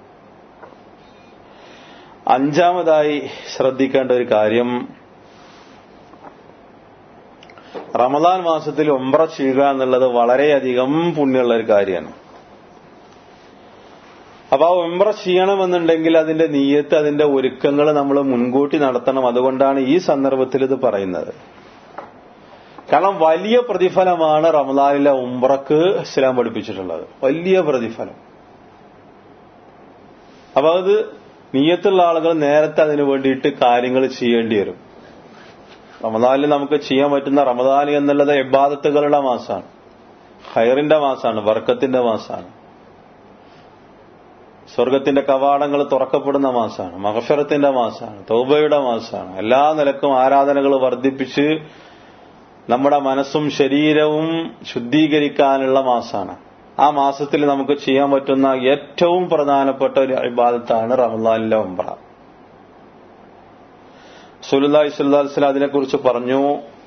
അഞ്ചാമതായി ശ്രദ്ധിക്കേണ്ട ഒരു കാര്യം റമദാൻ മാസത്തിൽ ഒമ്പ്ര ചെയ്യുക എന്നുള്ളത് വളരെയധികം പുണ്യമുള്ള ഒരു കാര്യമാണ് അപ്പൊ ആ ഒമ്പ്ര ചെയ്യണമെന്നുണ്ടെങ്കിൽ അതിന്റെ നീയത്ത് അതിന്റെ ഒരുക്കങ്ങൾ നമ്മൾ മുൻകൂട്ടി നടത്തണം അതുകൊണ്ടാണ് ഈ സന്ദർഭത്തിൽ ഇത് പറയുന്നത് കാരണം വലിയ പ്രതിഫലമാണ് റമദാനിലെ ഉംറക്ക് ഇസ്ലാം പഠിപ്പിച്ചിട്ടുള്ളത് വലിയ പ്രതിഫലം അപ്പൊ അത് നീയത്തുള്ള ആളുകൾ നേരത്തെ അതിനു വേണ്ടിയിട്ട് കാര്യങ്ങൾ ചെയ്യേണ്ടി വരും റമദാനിൽ നമുക്ക് ചെയ്യാൻ പറ്റുന്ന റമദാൻ എന്നുള്ളത് ഇബാദത്തുകളുടെ മാസമാണ് ഹൈറിന്റെ മാസമാണ് വർക്കത്തിന്റെ മാസമാണ് സ്വർഗത്തിന്റെ കവാടങ്ങൾ തുറക്കപ്പെടുന്ന മാസമാണ് മഹഫറത്തിന്റെ മാസമാണ് തൗബയുടെ മാസമാണ് എല്ലാ നിലക്കും ആരാധനകൾ വർദ്ധിപ്പിച്ച് നമ്മുടെ മനസ്സും ശരീരവും ശുദ്ധീകരിക്കാനുള്ള മാസമാണ് ആ മാസത്തിൽ നമുക്ക് ചെയ്യാൻ പറ്റുന്ന ഏറ്റവും പ്രധാനപ്പെട്ട ഒരു അഭിബാദത്താണ് റമദാനിലെ ഉംറ സുലുല്ലാഹി സ്വല്ലാസ്ല അതിനെക്കുറിച്ച് പറഞ്ഞു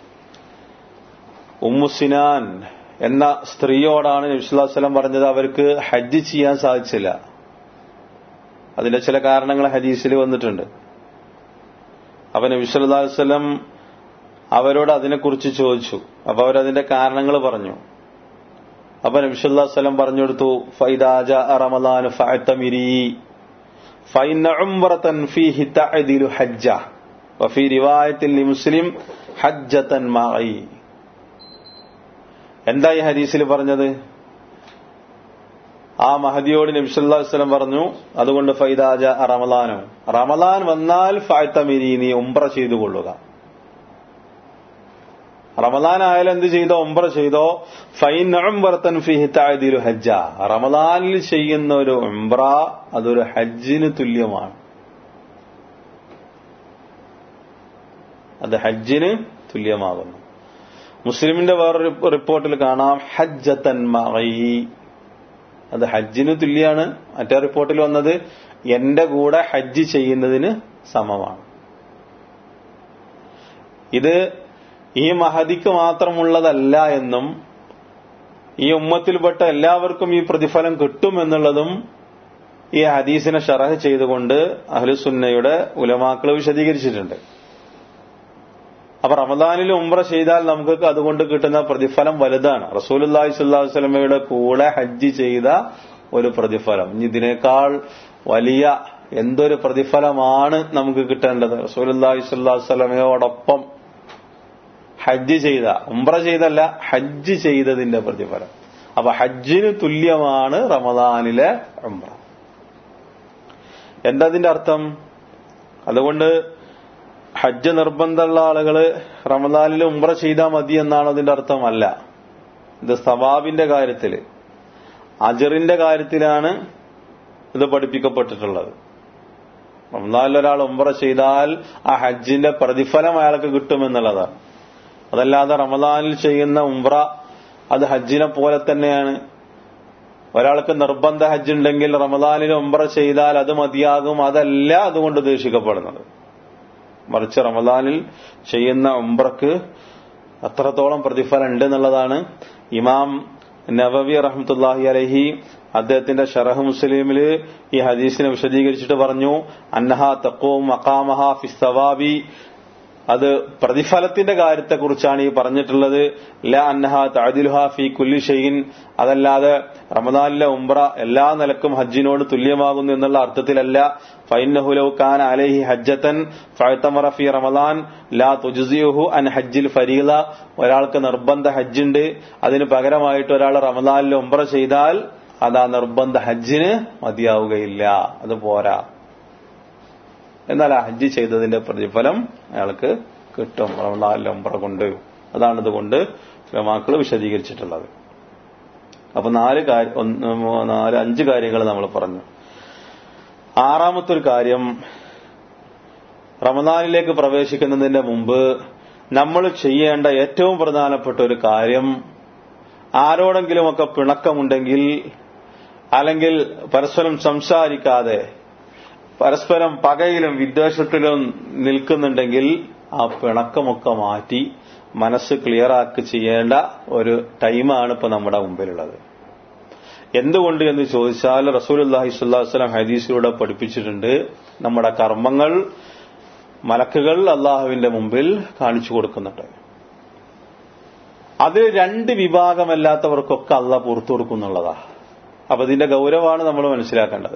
ഉമ്മുസിനാൻ എന്ന സ്ത്രീയോടാണ് നബിസ്വല്ലാസ്ലം പറഞ്ഞത് അവർക്ക് ഹജ്ജ് ചെയ്യാൻ സാധിച്ചില്ല അതിന്റെ ചില കാരണങ്ങൾ ഹദീസിൽ വന്നിട്ടുണ്ട് അപ്പൊ നബിസ്വല്ലാസ്ലം അവരോട് അതിനെക്കുറിച്ച് ചോദിച്ചു അപ്പൊ അവരതിന്റെ കാരണങ്ങൾ പറഞ്ഞു അപ്പൊ നബിസ്വല്ലാസ്ലം പറഞ്ഞു കൊടുത്തു ഫൈദാജ റമദാൻ ഫഅത്തമിരി ഫൈന ഉംറതൻ ഫീഹി തഅദിലു ഹജ്ജ വഫി റിവായത്തിൽ മുസ്ലിം ഹജ്ജത്തൻ മായി എന്താ ഈ ഹദീസിൽ പറഞ്ഞത് ആ മഹദിയോട് നബിസ്വല്ലാസ്ലം പറഞ്ഞു അതുകൊണ്ട് ഫൈദാജ റമലാനോ റമലാൻ വന്നാൽ ഫായത്തമിരി നീ ഉംറ ചെയ്തു കൊള്ളുക റമലാൻ ആയാലും എന്ത് ചെയ്തോ ഉംറ ചെയ്തോ ഫൈൻ ഉംറത്തൻ ഫിഹി തഅദിലു ഹജ്ജ റമലാനിൽ ചെയ്യുന്ന ഒരു ഉംറ അതൊരു ഹജ്ജിന് തുല്യമാണ് അത് ഹജ്ജിന് തുല്യമാകുന്നു മുസ്ലിമിന്റെ വേറൊരു റിപ്പോർട്ടിൽ കാണാം ഹജ്ജത്തൻ മഈ അത് ഹജ്ജിന് തുല്യാണ് മറ്റേ റിപ്പോർട്ടിൽ വന്നത് എന്റെ കൂടെ ഹജ്ജ് ചെയ്യുന്നതിന് സമമാണ് ഇത് ഈ മഹദിക്ക് മാത്രമുള്ളതല്ല എന്നും ഈ ഉമ്മത്തിൽപ്പെട്ട എല്ലാവർക്കും ഈ പ്രതിഫലം കിട്ടും എന്നുള്ളതും ഈ ഹദീസിനെ ഷറഹ് ചെയ്തുകൊണ്ട് അഹ്ലുസുന്നയുടെ ഉലമാക്കൾ വിശദീകരിച്ചിട്ടുണ്ട് അപ്പൊ റമദാനിൽ ഉംറ ചെയ്താൽ നമുക്ക് അതുകൊണ്ട് കിട്ടുന്ന പ്രതിഫലം വലുതാണ് റസൂലുല്ലാഹി സ്വല്ലല്ലാഹു അലൈഹി വസല്ലമയുടെ കൂടെ ഹജ്ജ് ചെയ്ത ഒരു പ്രതിഫലം ഇനി ഇതിനേക്കാൾ വലിയ എന്തൊരു പ്രതിഫലമാണ് നമുക്ക് കിട്ടേണ്ടത് റസൂലുല്ലാഹി സ്വല്ലല്ലാഹു അലൈഹി വസല്ലമയോടൊപ്പം ഹജ്ജ് ചെയ്ത ഉംറ ചെയ്തല്ല ഹജ്ജ് ചെയ്തതിന്റെ പ്രതിഫലം അപ്പൊ ഹജ്ജിന് തുല്യമാണ് റമദാനിലെ ഉംറ എന്താ അതിന്റെ അർത്ഥം അതുകൊണ്ട് ഹജ്ജ് നിർബന്ധമുള്ള ആളുകള് റമദാനിൽ ഉംറ ചെയ്താൽ മതി എന്നാണ് അതിന്റെ അർത്ഥമല്ല ഇത് സവാബിന്റെ കാര്യത്തില് അജറിന്റെ കാര്യത്തിലാണ് ഇത് പഠിപ്പിക്കപ്പെട്ടിട്ടുള്ളത് റമദാനിൽ ഒരാൾ ഉംറ ചെയ്താൽ ആ ഹജ്ജിന്റെ പ്രതിഫലം അയാൾക്ക് കിട്ടുമെന്നുള്ളതാണ് അതല്ലാതെ റമദാനിൽ ചെയ്യുന്ന ഉംറ അത് ഹജ്ജിനെ പോലെ തന്നെയാണ് ഒരാൾക്ക് നിർബന്ധ ഹജ്ജ് ഉണ്ടെങ്കിൽ റമദാനിൽ ഉംറ ചെയ്താൽ അത് മതിയാകും അതല്ല അതുകൊണ്ട് ഉദ്ദേശിക്കപ്പെടുന്നത് മറിച്ച് റമദാനിൽ ചെയ്യുന്ന ഉംറക്ക് അത്രത്തോളം പ്രതിഫലം ഉണ്ട് എന്നുള്ളതാണ് ഇമാം നവവി റഹ്മത്തുല്ലാഹി അലഹി അദ്ദേഹത്തിന്റെ ഷറഹ് മുസ്ലിമില് ഈ ഹദീസിനെ വിശദീകരിച്ചിട്ട് പറഞ്ഞു അന്നഹ തക്കോം മക്കാമഹ ഫിസ്തവാബി അത് പ്രതിഫലത്തിന്റെ കാര്യത്തെക്കുറിച്ചാണ് ഈ പറഞ്ഞിട്ടുള്ളത് ല അന്നഹ തഅദിലുഹ ഫി കുല്ലി ഷൈൻ അതല്ലാതെ റമദാനിലെ ഉംറ എല്ലാ നിലക്കും ഹജ്ജിനോട് തുല്യമാകുന്നു എന്നുള്ള അർത്ഥത്തിലല്ല ഫൈനഹുലൗ ഖാൻ അലൈഹി ഹജ്ജത്തൻ ഫഅതമറ ഫി റമദാൻ ലാ തുജ്സിയുഹു അൻ ഹജ്ജിൽ ഫരീല ഒരാൾക്ക് നിർബന്ധ ഹജ്ജുണ്ട് അതിന് പകരമായിട്ട് ഒരാൾ റമദാനിലെ ഉംറ ചെയ്താൽ അത് ആ നിർബന്ധ ഹജ്ജിന് മതിയാവുകയില്ല അത് പോരാ എന്നാൽ ആ ഹജ്ജ് ചെയ്തതിന്റെ പ്രതിഫലം അയാൾക്ക് കിട്ടും റമദാനിലെ ഉംറ കൊണ്ട് അതാണ് ഇതുകൊണ്ട് മക്കൾ വിശദീകരിച്ചിട്ടുള്ളത് അപ്പൊ നാല് കാര്യം ഒന്ന് മൂന്ന് നാല് അഞ്ച് കാര്യങ്ങൾ നമ്മൾ പറഞ്ഞു ആറാമത്തെ ഒരു കാര്യം റമദാനിലേക്ക് പ്രവേശിക്കുന്നതിന്റെ മുമ്പ് നമ്മൾ ചെയ്യേണ്ട ഏറ്റവും പ്രധാനപ്പെട്ട ഒരു കാര്യം ആരോടെങ്കിലുമൊക്കെ പിണക്കമുണ്ടെങ്കിൽ അല്ലെങ്കിൽ പരസ്പരം സംസാരിക്കാതെ പരസ്പരം പകയിലും വിദ്വേഷത്തിലും നിൽക്കുന്നുണ്ടെങ്കിൽ ആ പിണക്കമൊക്കെ മാറ്റി മനസ്സ് ക്ലിയറാക്കി ചെയ്യേണ്ട ഒരു ടൈമാണ് ഇപ്പൊ നമ്മുടെ മുമ്പിലുള്ളത് എന്തുകൊണ്ട് എന്ന് ചോദിച്ചാൽ റസൂൽ അള്ളാഹി സ്വല്ലാസ്ലാം ഹദീസിലൂടെ പഠിപ്പിച്ചിട്ടുണ്ട് നമ്മുടെ കർമ്മങ്ങൾ മലക്കുകൾ അള്ളാഹുവിന്റെ മുമ്പിൽ കാണിച്ചു കൊടുക്കുന്നുണ്ട് അതിൽ രണ്ട് വിഭാഗമല്ലാത്തവർക്കൊക്കെ അള്ള പുറത്തു കൊടുക്കുന്നുള്ളതാ അപ്പൊ ഇതിന്റെ ഗൗരവമാണ് നമ്മൾ മനസ്സിലാക്കേണ്ടത്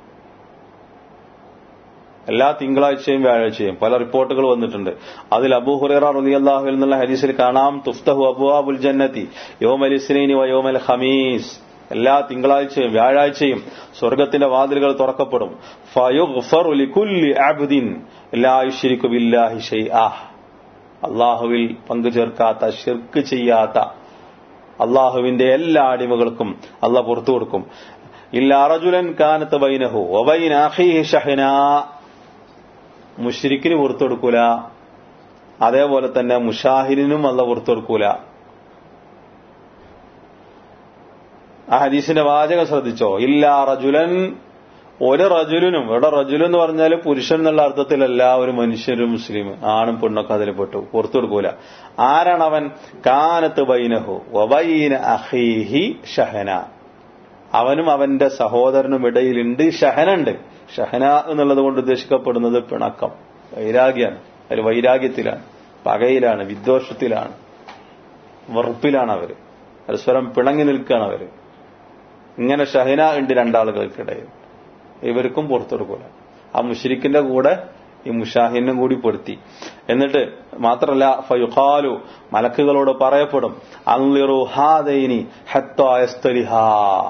എല്ലാ തിങ്കളാഴ്ചയും വ്യാഴാഴ്ചയും പല റിപ്പോർട്ടുകൾ വന്നിട്ടുണ്ട് അതിൽ അബൂ ഹുറേറ റളിയല്ലാഹു എന്നുള്ള ഹദീസിൽ കാണാം തുഫ്തഹു അബുവാബുൽ ജന്നത്തി യോമൽ ഇസ്നൈനി വയോമൽ ഖമീസ് എല്ലാ തിങ്കളാഴ്ചയും വ്യാഴാഴ്ചയും സ്വർഗത്തിന്റെ വാതിലുകൾ തുറക്കപ്പെടും ഫയുഗ്ഫറു ലികുല്ലി അബ്ദിൻ ലാ യുശ്രികു ബില്ലാഹി ഷൈആ അള്ളാഹുവിൽ പങ്കുചേർക്കാത്ത ഷിർക്ക് ചെയ്യാത്ത അള്ളാഹുവിന്റെ എല്ലാ അടിമകൾക്കും അള്ളാഹ് പുറത്തു കൊടുക്കും ഇല്ലാ റജുലൻ കാനത്ത് ബൈനഹു വബൈന അഖീഹി ഷഹ്നാ മുഷിരിക്കിന് പുറത്തു കൊടുക്കൂല അതേപോലെ തന്നെ മുഷാഹിരിനും അല്ല പുറത്തു കൊടുക്കൂല ആ ഹദീസിന്റെ വാചകം ശ്രദ്ധിച്ചോ ഇല്ലാ റജുലൻ ഒരു റജുലിനും ഇവിടെ റജുൽ എന്ന് പറഞ്ഞാൽ പുരുഷൻ എന്നുള്ള അർത്ഥത്തിലല്ല ഒരു മനുഷ്യരും മുസ്ലിം ആണും പെണ്ണൊക്കെ അതിൽ പെട്ടു പുറത്തു കൊടുക്കൂല ആരാണ് അവൻ കാനത്ത് ബൈനഹു വബൈന അഹീഹി ഷഹന അവനും അവന്റെ സഹോദരനും ഇടയിലുണ്ട് ഷഹനുണ്ട് ഷഹന എന്നുള്ളത് കൊണ്ട് ഉദ്ദേശിക്കപ്പെടുന്നത് പിണക്കം വൈരാഗ്യാണ് ഒരു വൈരാഗ്യത്തിലാണ് പകയിലാണ് വിദ്വേഷത്തിലാണ് വെറുപ്പിലാണ് അവര് പരസ്പരം പിണങ്ങി നിൽക്കുകയാണ് അവര് ഇങ്ങനെ ഷഹന ഉണ്ട് രണ്ടാളുകൾക്കിടയിൽ ഇവർക്കും പുറത്തെടുക്കൂല ആ മുഷരിക്കിന്റെ കൂടെ ഈ മുഷാഹിനും കൂടി പെടുത്തി എന്നിട്ട് മാത്രമല്ല ഫയുഖാലു മലക്കുകളോട് പറയപ്പെടും അൻലിറു ഹാദൈനി ഹത്തായസ്തലിഹാ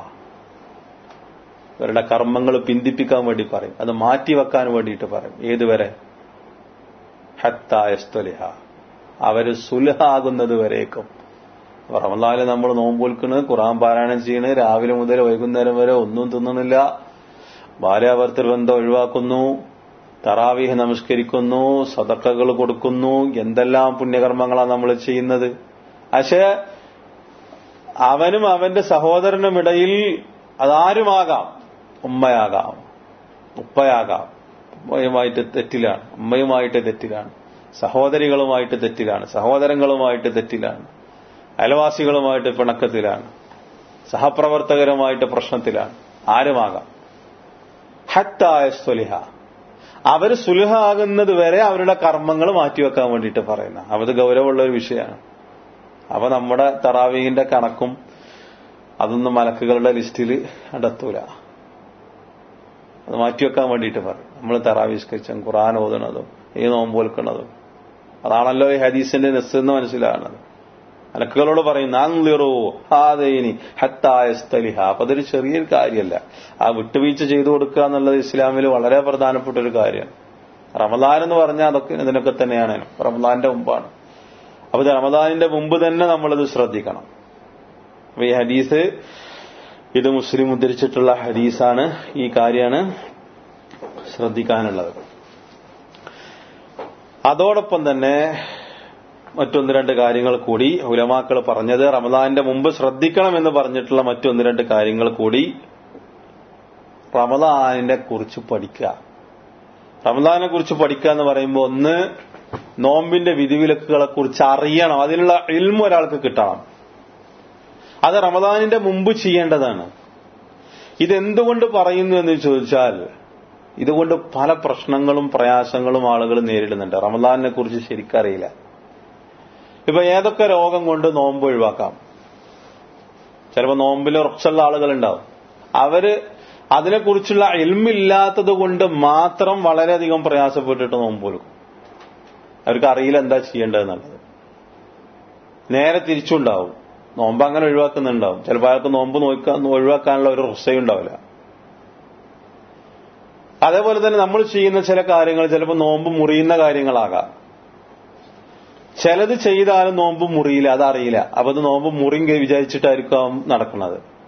ഇവരുടെ കർമ്മങ്ങൾ പിന്തിപ്പിക്കാൻ വേണ്ടി പറയും അത് മാറ്റിവെക്കാൻ വേണ്ടിയിട്ട് പറയും ഏതുവരെ ഹത്തായസ്തലിഹ അവര് സുലഹാകുന്നത് വരേക്കും റമദാനില് നമ്മൾ നോമ്പൊൽക്കണ് ഖുറാൻ പാരായണം ചെയ്യണ് രാവിലെ മുതൽ വൈകുന്നേരം വരെ ഒന്നും തിന്നണില്ല ഭാര്യാഭർത്തൃ ബന്ധം ഒഴിവാക്കുന്നു തറാവീഹ് നമസ്കരിക്കുന്നു സതക്കകൾ കൊടുക്കുന്നു എന്തെല്ലാം പുണ്യകർമ്മങ്ങളാണ് നമ്മൾ ചെയ്യുന്നത് പക്ഷേ അവനും അവന്റെ സഹോദരനും ഇടയിൽ അതാരുമാകാം ഉമ്മയാകാം ഉപ്പയാകാം ഉമ്മയുമായിട്ട് തെറ്റിലാണ് ഉമ്മയുമായിട്ട് തെറ്റിലാണ് സഹോദരികളുമായിട്ട് തെറ്റിലാണ് സഹോദരങ്ങളുമായിട്ട് തെറ്റിലാണ് അയൽവാസികളുമായിട്ട് പിണക്കത്തിലാണ് സഹപ്രവർത്തകരുമായിട്ട് പ്രശ്നത്തിലാണ് ആരുമാകാം ഹത്തായ സ്വലിഹ അവര് സുലഹാകുന്നത് വരെ അവരുടെ കർമ്മങ്ങൾ മാറ്റിവെക്കാൻ വേണ്ടിയിട്ട് പറയുന്ന അത് ഗൗരവമുള്ള ഒരു വിഷയമാണ് അപ്പൊ നമ്മുടെ തറാവീഹിന്റെ കണക്കും അതൊന്നും മലക്കുകളുടെ ലിസ്റ്റിൽ അടത്തൂല അത് മാറ്റിവെക്കാൻ വേണ്ടിയിട്ട് പറയും നമ്മൾ തറാവിസ്കരിച്ചും ഖുറാൻ ഓതുന്നതും ഈ നോമ്പ് വെൽക്കുന്നതും അതാണല്ലോ ഈ ഹദീസിന്റെ നെസ് എന്ന് മനസ്സിലാകുന്നത് മലക്കുകളോട് പറയുന്ന അൻലിറു ഹാദൈനി ഹത്തായസ്തലിഹ അപ്പൊ അതൊരു ചെറിയൊരു കാര്യമല്ല ആ വിട്ടുവീഴ്ച ചെയ്തു കൊടുക്കുക എന്നുള്ളത് ഇസ്ലാമിൽ വളരെ പ്രധാനപ്പെട്ട ഒരു കാര്യമാണ് റമദാൻ എന്ന് പറഞ്ഞാൽ അതൊക്കെ ഇതിനൊക്കെ തന്നെയാണ് റമദാന്റെ മുമ്പാണ് അപ്പൊ ഇത് റമദാനിന്റെ മുമ്പ് തന്നെ നമ്മളിത് ശ്രദ്ധിക്കണം അപ്പൊ ഈ ഹദീസ് ഇത് മുസ്ലിം ഉദ്ധരിച്ചിട്ടുള്ള ഹദീസാണ് ഈ കാര്യമാണ് ശ്രദ്ധിക്കാനുള്ളത് അതോടൊപ്പം തന്നെ മറ്റൊന്ന് രണ്ട് കാര്യങ്ങൾ കൂടി ഉലമാക്കൾ പറഞ്ഞത് റമദാന്റെ മുമ്പ് ശ്രദ്ധിക്കണമെന്ന് പറഞ്ഞിട്ടുള്ള മറ്റൊന്ന് രണ്ട് കാര്യങ്ങൾ കൂടി റമദാനിനെ കുറിച്ച് പഠിക്കുക റമദാനെ കുറിച്ച് പഠിക്കുക എന്ന് പറയുമ്പോൾ ഒന്ന് നോമ്പിന്റെ വിധിവിലക്കുകളെ കുറിച്ച് അറിയണം അതിനുള്ള ഇൽമ ഒരാൾക്ക് കിട്ടണം അത് റമദാനിന്റെ മുമ്പ് ചെയ്യേണ്ടതാണ് ഇതെന്തുകൊണ്ട് പറയുന്നു എന്ന് ചോദിച്ചാൽ ഇതുകൊണ്ട് പല പ്രശ്നങ്ങളും പ്രയാസങ്ങളും ആളുകൾ നേരിടുന്നുണ്ട് റമദാനിനെ കുറിച്ച് ശരിക്കറിയില്ല ഇപ്പൊ ഏതൊക്കെ രോഗം കൊണ്ട് നോമ്പ് ഒഴിവാക്കാം ചിലപ്പോൾ നോമ്പിൽ ഉറച്ചുള്ള ആളുകളുണ്ടാവും അവര് അതിനെക്കുറിച്ചുള്ള എൽമില്ലാത്തത് കൊണ്ട് മാത്രം വളരെയധികം പ്രയാസപ്പെട്ടിട്ട് നോമ്പ് കൊടുക്കും അവർക്ക് അറിയില്ല എന്താ ചെയ്യേണ്ടതെന്നുള്ളത് നേരെ തിരിച്ചുണ്ടാവും നോമ്പ് അങ്ങനെ ഒഴിവാക്കുന്നുണ്ടാവും ചിലപ്പോൾ അയാൾക്ക് നോമ്പ് നോക്കാൻ ഒഴിവാക്കാനുള്ള ഒരു റുസയും ഉണ്ടാവില്ല അതേപോലെ തന്നെ നമ്മൾ ചെയ്യുന്ന ചില കാര്യങ്ങൾ ചിലപ്പോൾ നോമ്പ് മുറിയുന്ന കാര്യങ്ങളാകാം ചിലത് ചെയ്താലും നോമ്പ് മുറിയില്ല അതറിയില്ല അപ്പൊ അത് നോമ്പ് മുറിയും വിചാരിച്ചിട്ടായിരിക്കും നടക്കുന്നത്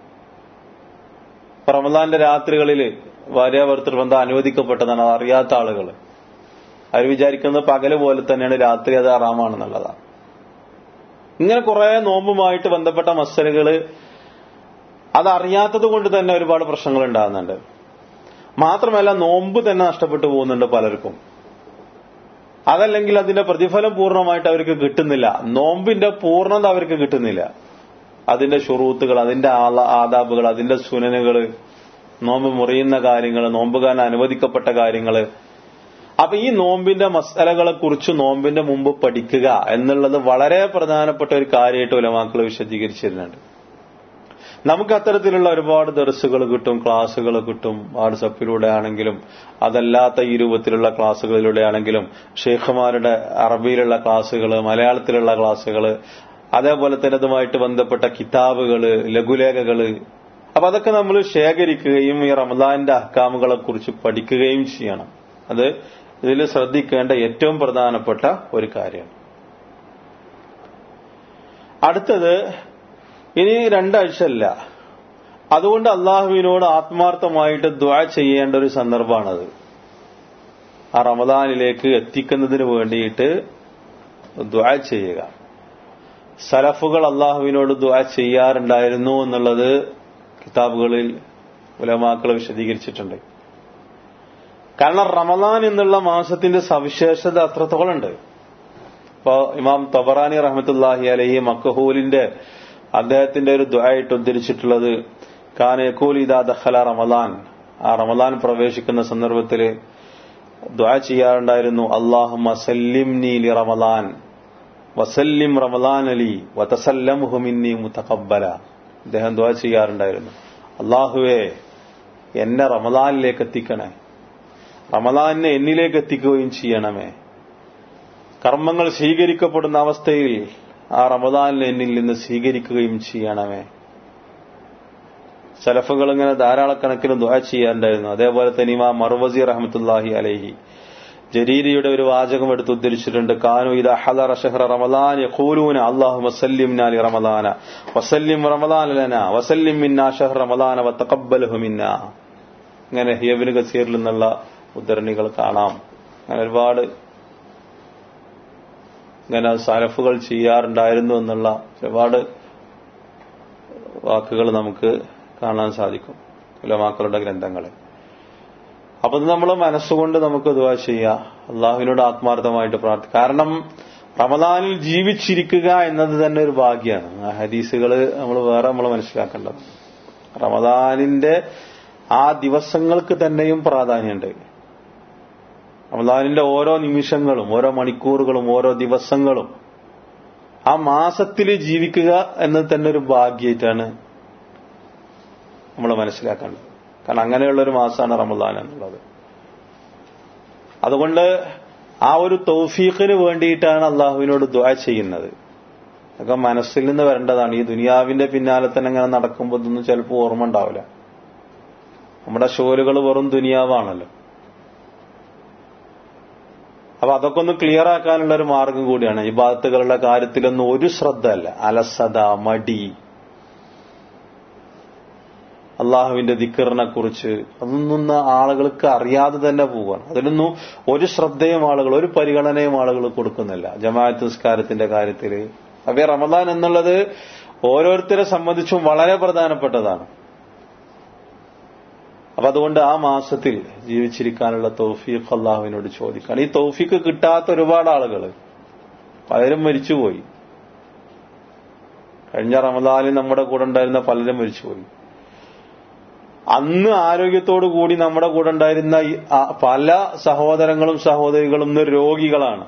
റമദാന്റെ രാത്രികളിൽ ഭാര്യ ഭർത്തൃബന്ധം അനുവദിക്കപ്പെട്ടതാണ് അത് അറിയാത്ത ആളുകൾ അവർ വിചാരിക്കുന്നത് പകല് പോലെ തന്നെയാണ് രാത്രി അത് ആറാമാണെന്നുള്ളതാണ് ഇങ്ങനെ കുറെ നോമ്പുമായിട്ട് ബന്ധപ്പെട്ട മസലുകള് അതറിയാത്തത് കൊണ്ട് തന്നെ ഒരുപാട് പ്രശ്നങ്ങൾ ഉണ്ടാകുന്നുണ്ട് മാത്രമല്ല നോമ്പ് തന്നെ നഷ്ടപ്പെട്ടു പോകുന്നുണ്ട് പലർക്കും അതല്ലെങ്കിൽ അതിന്റെ പ്രതിഫലം പൂർണ്ണമായിട്ട് അവർക്ക് കിട്ടുന്നില്ല നോമ്പിന്റെ പൂർണ്ണത അവർക്ക് കിട്ടുന്നില്ല അതിന്റെ ഷുറൂത്തുകൾ അതിന്റെ ആദാബുകൾ അതിന്റെ സുനനുകൾ നോമ്പ് മുറിയുന്ന കാര്യങ്ങൾ നോമ്പുകാരൻ അനുവദിക്കപ്പെട്ട കാര്യങ്ങൾ അപ്പൊ ഈ നോമ്പിന്റെ മസാലകളെ കുറിച്ച് നോമ്പിന്റെ മുമ്പ് പഠിക്കുക എന്നുള്ളത് വളരെ പ്രധാനപ്പെട്ട ഒരു കാര്യമായിട്ട് ഉലമാക്കൾ വിശദീകരിച്ചിരുന്നുണ്ട് നമുക്ക് അത്തരത്തിലുള്ള ഒരുപാട് ദർസുകൾ കിട്ടും ക്ലാസ്സുകൾ കിട്ടും വാട്സപ്പിലൂടെ ആണെങ്കിലും അതല്ലാത്ത ഈ രൂപത്തിലുള്ള ക്ലാസ്സുകളിലൂടെ ആണെങ്കിലും ഷെയ്ഖുമാരുടെ അറബിയിലുള്ള ക്ലാസ്സുകൾ മലയാളത്തിലുള്ള ക്ലാസ്സുകൾ അതേപോലെ തന്നെ അതുമായിട്ട് ബന്ധപ്പെട്ട കിതാബുകള് ലഘുലേഖകള് അപ്പൊ അതൊക്കെ നമ്മൾ ശേഖരിക്കുകയും ഈ റമദാന്റെ അഹ്കാമുകളെ കുറിച്ച് പഠിക്കുകയും ചെയ്യണം അത് ഇതിൽ ശ്രദ്ധിക്കേണ്ട ഏറ്റവും പ്രധാനപ്പെട്ട ഒരു കാര്യമാണ് അടുത്തത് ഇനി രണ്ടാഴ്ച അല്ല അതുകൊണ്ട് അള്ളാഹുവിനോട് ആത്മാർത്ഥമായിട്ട് ദ്വാ ചെയ്യേണ്ട ഒരു സന്ദർഭമാണത് ആ റമദാനിലേക്ക് എത്തിക്കുന്നതിന് വേണ്ടിയിട്ട് ദ്വാ ചെയ്യുക സലഫുകൾ അള്ളാഹുവിനോട് ദ്വാ ചെയ്യാറുണ്ടായിരുന്നു എന്നുള്ളത് കിതാബുകളിൽ ഉലമാക്കൾ വിശദീകരിച്ചിട്ടുണ്ട് കാരണം റമദാൻ എന്നുള്ള മാസത്തിന്റെ സവിശേഷത അത്രത്തോളുണ്ട് ഇപ്പോ ഇമാം തബറാനി റഹമത്തുല്ലാഹി അലഹി മക്കഹൂലിന്റെ അദ്ദേഹത്തിന്റെ ഒരു ദ്വായിട്ട് ഉദ്ധരിച്ചിട്ടുള്ളത് കാനയക്കൂൽ ഇദാ ദഖല റമദാൻ ആ റമദാൻ പ്രവേശിക്കുന്ന സന്ദർഭത്തിൽ ദ്വാ ചെയ്യാറുണ്ടായിരുന്നു അള്ളാഹു മസല്ലിം നീലി റമദാൻ വസല്ലിം റമദാൻ അലി വതസല്ലമുഹുമിന്നി മുത്തഖബ്ബല അദ്ദേഹം ദ്വാ ചെയ്യാറുണ്ടായിരുന്നു അള്ളാഹുവേ എന്നെ റമദാനിലേക്ക് എത്തിക്കണേ റമദാനിനെ എന്നിലേക്ക് എത്തിക്കുകയും ചെയ്യണമേ കർമ്മങ്ങൾ സ്വീകരിക്കപ്പെടുന്ന അവസ്ഥയിൽ ആ റമദാനിൽ എന്നിൽ നിന്ന് സ്വീകരിക്കുകയും ചെയ്യണമേ സലഫുകൾ ഇങ്ങനെ ധാരാളക്കണക്കിന് ദുആ ചെയ്യാറുണ്ടായിരുന്നു അതേപോലെ തന്നെ ഇമാ മർവസി റഹമത്തുല്ലാഹി അലൈഹി ജരീരിയുടെ ഒരു വാചകം എടുത്ത് ഉദ്ധരിച്ചിട്ടുണ്ട് കാനു ഇത് ഹദറ ഷഹ്റ റമദാൻ യഖൂലൂന അല്ലാഹു വസല്ലിം നാലി റമദാന വസല്ലിം റമദാന ലന വസല്ലിം മിന്നാ ഷഹ്റ റമദാന വതഖബ്ബൽഹു മിന്നാ ഇങ്ങനെ ഹിയബിന് കസീറിൽ നിന്നുള്ള ഉദ്ധരണികൾ കാണാം അങ്ങനെ ഒരുപാട് ഇങ്ങനെ സലഫുകൾ ചെയ്യാറുണ്ടായിരുന്നു എന്നുള്ള ഒരുപാട് വാക്കുകൾ നമുക്ക് കാണാൻ സാധിക്കും ഉലമാക്കളുടെ ഗ്രന്ഥങ്ങളിൽ അപ്പൊ ഇത് നമ്മൾ മനസ്സുകൊണ്ട് നമുക്ക് ദുവാ ചെയ്യാം അള്ളാഹുവിനോട് ആത്മാർത്ഥമായിട്ട് പ്രാർത്ഥിക്കുക കാരണം റമദാനിൽ ജീവിച്ചിരിക്കുക എന്നത് തന്നെ ഒരു ഭാഗ്യമാണ് ആ ഹദീസുകൾ നമ്മൾ വേറെ നമ്മൾ മനസ്സിലാക്കേണ്ടത് റമദാനിന്റെ ആ ദിവസങ്ങൾക്ക് തന്നെയും പ്രാധാന്യമുണ്ട് റമദാനിന്റെ ഓരോ നിമിഷങ്ങളും ഓരോ മണിക്കൂറുകളും ഓരോ ദിവസങ്ങളും ആ മാസത്തിൽ ജീവിക്കുക എന്നത് തന്നെ ഒരു ഭാഗ്യമായിട്ടാണ് നമ്മൾ മനസ്സിലാക്കേണ്ടത് കാരണം അങ്ങനെയുള്ള ഒരു മാസമാണ് റമദാൻ എന്നുള്ളത് അതുകൊണ്ട് ആ ഒരു തൗഫീഖിന് വേണ്ടിയിട്ടാണ് അള്ളാഹുവിനോട് ദ്വാ ചെയ്യുന്നത് അതൊക്കെ മനസ്സിൽ നിന്ന് വരേണ്ടതാണ് ഈ ദുനിയാവിന്റെ പിന്നാലെ തന്നെ അങ്ങനെ നടക്കുമ്പോൾ ഇതൊന്നും ചിലപ്പോൾ ഓർമ്മ ഉണ്ടാവില്ല നമ്മുടെ ഷോലുകൾ വെറും ദുനിയാവാണല്ലോ അപ്പൊ അതൊക്കെ ഒന്ന് ക്ലിയർ ആക്കാനുള്ള ഒരു മാർഗം കൂടിയാണ് ഈ ബാധത്തുകളുടെ കാര്യത്തിലൊന്നും ഒരു ശ്രദ്ധ അല്ല അലസത മടി അള്ളാഹുവിന്റെ ദിക്കറിനെ കുറിച്ച് അതൊന്നും ആളുകൾക്ക് അറിയാതെ തന്നെ പോവുകയാണ് അതിലൊന്നും ഒരു ശ്രദ്ധയും ആളുകൾ ഒരു പരിഗണനയും ആളുകൾ കൊടുക്കുന്നില്ല ജമാഅത്ത് നിസ്കാരത്തിന്റെ കാര്യത്തിൽ അവയെ റമദാൻ എന്നുള്ളത് ഓരോരുത്തരെ സംബന്ധിച്ചും വളരെ പ്രധാനപ്പെട്ടതാണ് അപ്പൊ അതുകൊണ്ട് ആ മാസത്തിൽ ജീവിച്ചിരിക്കാനുള്ള തൗഫീഖ് അള്ളാഹുവിനോട് ചോദിക്കണം ഈ തൗഫീഖ് കിട്ടാത്ത ഒരുപാട് ആളുകൾ പലരും മരിച്ചുപോയി കഴിഞ്ഞ റമദാനിൽ നമ്മുടെ കൂടെ ഉണ്ടായിരുന്ന പലരും മരിച്ചുപോയി അന്ന് ആരോഗ്യത്തോടു കൂടി നമ്മുടെ കൂടെ ഉണ്ടായിരുന്ന പല സഹോദരങ്ങളും സഹോദരികളും ഇന്ന് രോഗികളാണ്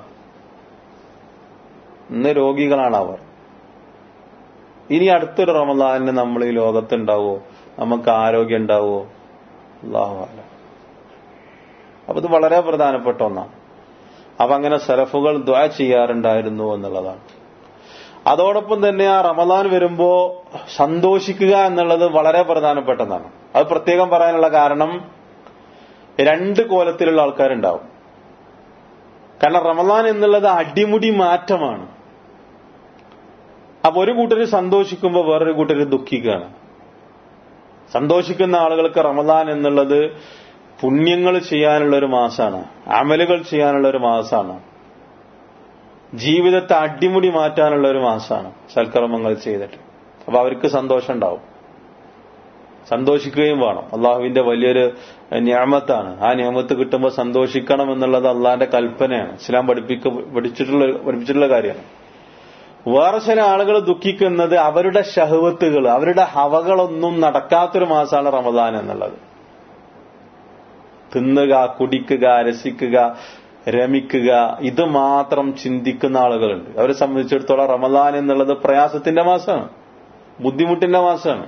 ഇന്ന് രോഗികളാണ് അവർ ഇനി അടുത്തൊരു റമദാനിന് നമ്മൾ ഈ ലോകത്തുണ്ടാവോ നമുക്ക് ആരോഗ്യം ഉണ്ടാവോ അള്ളാഹുഅല്ല അപ്പൊ ഇത് വളരെ പ്രധാനപ്പെട്ട ഒന്നാണ് അപ്പൊ അങ്ങനെ സലഫുകൾ ദ്വാ ചെയ്യാറുണ്ടായിരുന്നു എന്നുള്ളതാണ് അതോടൊപ്പം തന്നെ ആ റമദാൻ വരുമ്പോ സന്തോഷിക്കുക എന്നുള്ളത് വളരെ പ്രധാനപ്പെട്ടതാണ് അത് പ്രത്യേകം പറയാനുള്ള കാരണം രണ്ട് കോലത്തിലുള്ള ആൾക്കാരുണ്ടാവും കാരണം റമദാൻ എന്നുള്ളത് അടിമുടി മാറ്റമാണ് അപ്പൊ ഒരു കൂട്ടര് സന്തോഷിക്കുമ്പോൾ വേറൊരു കൂട്ടര് ദുഃഖിക്കുകയാണ് സന്തോഷിക്കുന്ന ആളുകൾക്ക് റമദാൻ എന്നുള്ളത് പുണ്യങ്ങൾ ചെയ്യാനുള്ള ഒരു മാസമാണ് അമലുകൾ ചെയ്യാനുള്ള ഒരു മാസമാണ് ജീവിതത്തെ അടിമുടി മാറ്റാനുള്ള ഒരു മാസമാണ് സൽക്കർമ്മങ്ങൾ ചെയ്തിട്ട് അപ്പൊ അവർക്ക് സന്തോഷം ഉണ്ടാവും സന്തോഷിക്കുകയും വേണം അള്ളാഹുവിന്റെ വലിയൊരു ഞാമത്താണ് ആ നിയമത്ത് കിട്ടുമ്പോൾ സന്തോഷിക്കണം എന്നുള്ളത് അള്ളാഹിന്റെ കൽപ്പനയാണ് ഇസ്ലാം പഠിപ്പിക്ക പഠിച്ചിട്ടുള്ള പഠിപ്പിച്ചിട്ടുള്ള കാര്യമാണ് വേറെ ചില ആളുകൾ ദുഃഖിക്കുന്നത് അവരുടെ ഷഹവത്തുകൾ അവരുടെ ഹവകളൊന്നും നടക്കാത്തൊരു മാസമാണ് റമദാൻ എന്നുള്ളത് തിന്നുക കുടിക്കുക രസിക്കുക രമിക്കുക ഇത് മാത്രം ചിന്തിക്കുന്ന ആളുകളുണ്ട് അവരെ സംബന്ധിച്ചിടത്തോളം റമദാൻ എന്നുള്ളത് പ്രയാസത്തിന്റെ മാസമാണ് ബുദ്ധിമുട്ടിന്റെ മാസമാണ്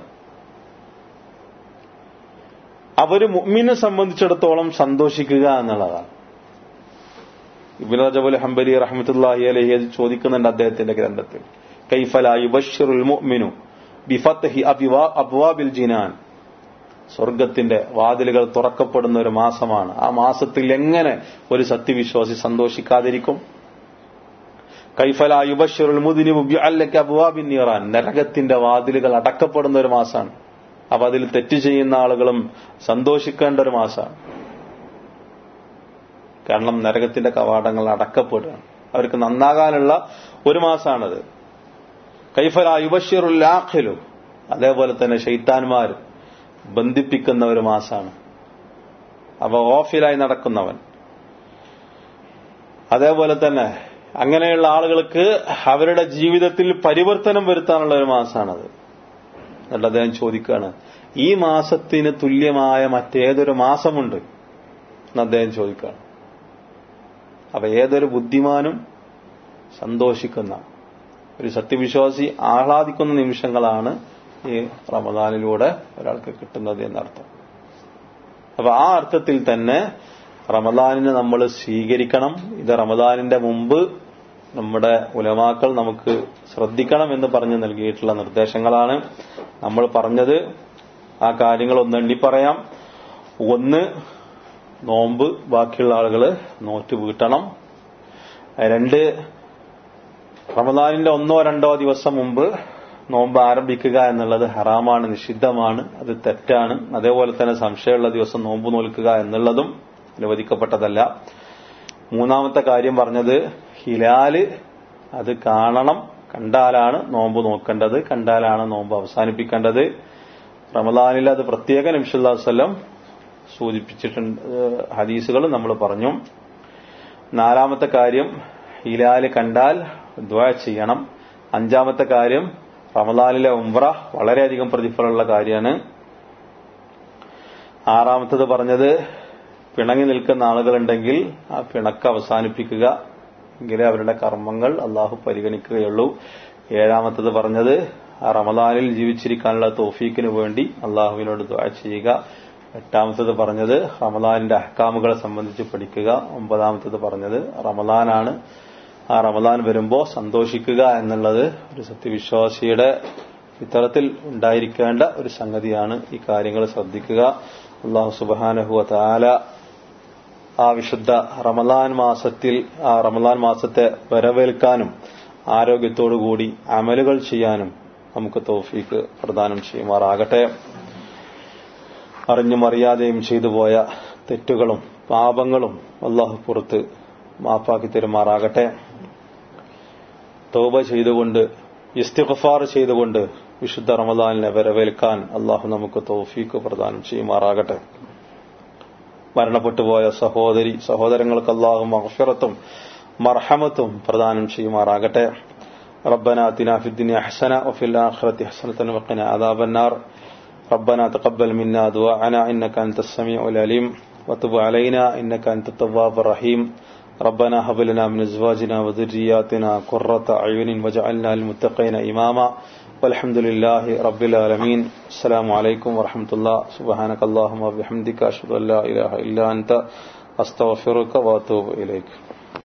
അവര് മുഅ്മിനെ സംബന്ധിച്ചിടത്തോളം സന്തോഷിക്കുക എന്നുള്ളതാണ് ഇബിൻ റജബുൽ ഹംബലി റഹ്മത്തുല്ലാഹി അലഹി അത് ചോദിക്കുന്നുണ്ട് അദ്ദേഹത്തിന്റെ ഗ്രന്ഥത്തിൽ കൈഫല യുബഷിറുൽ മുഅ്മിനു ബിഫത്ഹി അബ്വാബിൽ ജിനാൻ സ്വർഗത്തിന്റെ വാതിലുകൾ തുറക്കപ്പെടുന്ന ഒരു മാസമാണ് ആ മാസത്തിൽ എങ്ങനെ ഒരു സത്യവിശ്വാസി സന്തോഷിക്കാതിരിക്കും കൈഫല യുബഷിറുൽ മുദിനിബു ബിഅല്ലക അബ്വാബിൻ നീറാൻ നരകത്തിന്റെ വാതിലുകൾ അടക്കപ്പെടുന്ന ഒരു മാസമാണ് അപ്പൊ അതിൽ തെറ്റ് ചെയ്യുന്ന ആളുകളും സന്തോഷിക്കേണ്ട ഒരു മാസമാണ് കാരണം നരകത്തിന്റെ കവാടങ്ങൾ അടക്കപ്പെടുകയാണ് അവർക്ക് നന്നാകാനുള്ള ഒരു മാസമാണത് കൈഫല യുബഷിറുല്ലാഖിലു അതേപോലെ തന്നെ ഷെയ്ത്താൻമാർ ബന്ധിപ്പിക്കുന്ന ഒരു മാസമാണ് അപ്പൊ ഓഫിലായി നടക്കുന്നവൻ അതേപോലെ തന്നെ അങ്ങനെയുള്ള ആളുകൾക്ക് അവരുടെ ജീവിതത്തിൽ പരിവർത്തനം വരുത്താനുള്ള ഒരു മാസമാണത് എന്നിട്ട് അദ്ദേഹം ചോദിക്കുകയാണ് ഈ മാസത്തിന് തുല്യമായ മറ്റേതൊരു മാസമുണ്ട് എന്ന് അദ്ദേഹം ചോദിക്കുകയാണ് അപ്പൊ ഏതൊരു ബുദ്ധിമാനും സന്തോഷിക്കുന്ന ഒരു സത്യവിശ്വാസി ആഹ്ലാദിക്കുന്ന നിമിഷങ്ങളാണ് ഈ റമദാനിലൂടെ ഒരാൾക്ക് കിട്ടുന്നത് എന്നർത്ഥം അപ്പൊ ആ അർത്ഥത്തിൽ തന്നെ റമദാനിനെ നമ്മൾ സ്വീകരിക്കണം ഇത് റമദാനിന്റെ മുമ്പ് നമ്മുടെ ഉലമാക്കൾ നമുക്ക് ശ്രദ്ധിക്കണം എന്ന് പറഞ്ഞു നൽകിയിട്ടുള്ള നിർദ്ദേശങ്ങളാണ് നമ്മൾ പറഞ്ഞത് ആ കാര്യങ്ങൾ ഒന്ന് എണ്ണി പറയാം ഒന്ന് നോമ്പ് ബാക്കിയുള്ള ആളുകൾ നോറ്റ് വീട്ടണം രണ്ട് റമദാനിന്റെ ഒന്നോ രണ്ടോ ദിവസം മുമ്പ് നോമ്പ് ആരംഭിക്കുക എന്നുള്ളത് ഹറാമാണ് നിഷിദ്ധമാണ് അത് തെറ്റാണ് അതേപോലെ തന്നെ സംശയമുള്ള ദിവസം നോമ്പ് നോൽക്കുക എന്നുള്ളതും അനുവദിക്കപ്പെട്ടതല്ല മൂന്നാമത്തെ കാര്യം പറഞ്ഞത് ഹിലാല് അത് കാണണം കണ്ടാലാണ് നോമ്പ് നോക്കേണ്ടത് കണ്ടാലാണ് നോമ്പ് അവസാനിപ്പിക്കേണ്ടത് റമദാനിൽ അത് പ്രത്യേക നിമിഷല്ലാസ്വല്ലം സൂചിപ്പിച്ചിട്ടുണ്ട് ഹദീസുകൾ നമ്മൾ പറഞ്ഞു നാലാമത്തെ കാര്യം ഹിലാല് കണ്ടാൽ ദ്വാ ചെയ്യണം അഞ്ചാമത്തെ കാര്യം റമദാനിലെ ഉംറ വളരെയധികം പ്രതിഫലമുള്ള കാര്യമാണ് ആറാമത്തത് പറഞ്ഞത് പിണങ്ങി നിൽക്കുന്ന ആളുകളുണ്ടെങ്കിൽ ആ പിണക്ക് അവസാനിപ്പിക്കുക എങ്കിലേ അവരുടെ കർമ്മങ്ങൾ അള്ളാഹു പരിഗണിക്കുകയുള്ളൂ ഏഴാമത്തത് പറഞ്ഞത് ആ റമദാനിൽ ജീവിച്ചിരിക്കാനുള്ള തോഫീക്കിന് വേണ്ടി അള്ളാഹുവിനോട് ദ്വാ ചെയ്യുക എട്ടാമത്തത് പറഞ്ഞത് റമദാനിന്റെ അഹ്കാമുകളെ സംബന്ധിച്ച് പഠിക്കുക ഒമ്പതാമത്തത് പറഞ്ഞത് റമദാനാണ് ആ റമദാൻ വരുമ്പോൾ സന്തോഷിക്കുക എന്നുള്ളത് ഒരു സത്യവിശ്വാസിയുടെ ഇത്തരത്തിൽ ഉണ്ടായിരിക്കേണ്ട ഒരു സംഗതിയാണ് ഈ കാര്യങ്ങൾ ശ്രദ്ധിക്കുക അള്ളാഹു സുബാനഹുവ താല ആ വിശുദ്ധ റമദാൻ മാസത്തിൽ ആ റമദാൻ മാസത്തെ വരവേൽക്കാനും ആരോഗ്യത്തോടുകൂടി അമലുകൾ ചെയ്യാനും നമുക്ക് തൗഫീക്ക് പ്രദാനം ചെയ്യുമാറാകട്ടെ അറിഞ്ഞും അറിയാതെയും ചെയ്തു പോയ തെറ്റുകളും പാപങ്ങളും അള്ളാഹു പുറത്ത് മാപ്പാക്കി തരുമാറാകട്ടെ തൗബ ചെയ്തുകൊണ്ട് ഇസ്തിഖഫാർ ചെയ്തുകൊണ്ട് വിശുദ്ധ റമദാനിനെ വരവേൽക്കാൻ അള്ളാഹു നമുക്ക് തൗഫീക്ക് പ്രദാനം ചെയ്യുമാറാകട്ടെ മരണപ്പെട്ടുപോയ സഹോദരി സഹോദരങ്ങൾക്ക് അള്ളാഹു മഹഫിറത്തും മർഹമത്തും പ്രദാനം ചെയ്യുമാറാകട്ടെ ربنا آتنا في الدنيا حسنة وفي الآخرة حسنة وقنا عذاب النار ربنا تقبل منا دعاءنا إنك أنت السميع العليم وتب علينا إنك أنت التواب الرحيم ربنا هب لنا من أزواجنا وذرياتنا قرة أعين واجعلنا للمتقين إماما والحمد لله رب العالمين السلام عليكم ورحمة الله سبحانك اللهم وبحمدك أشهد أن لا إله إلا أنت أستغفرك وأتوب إليك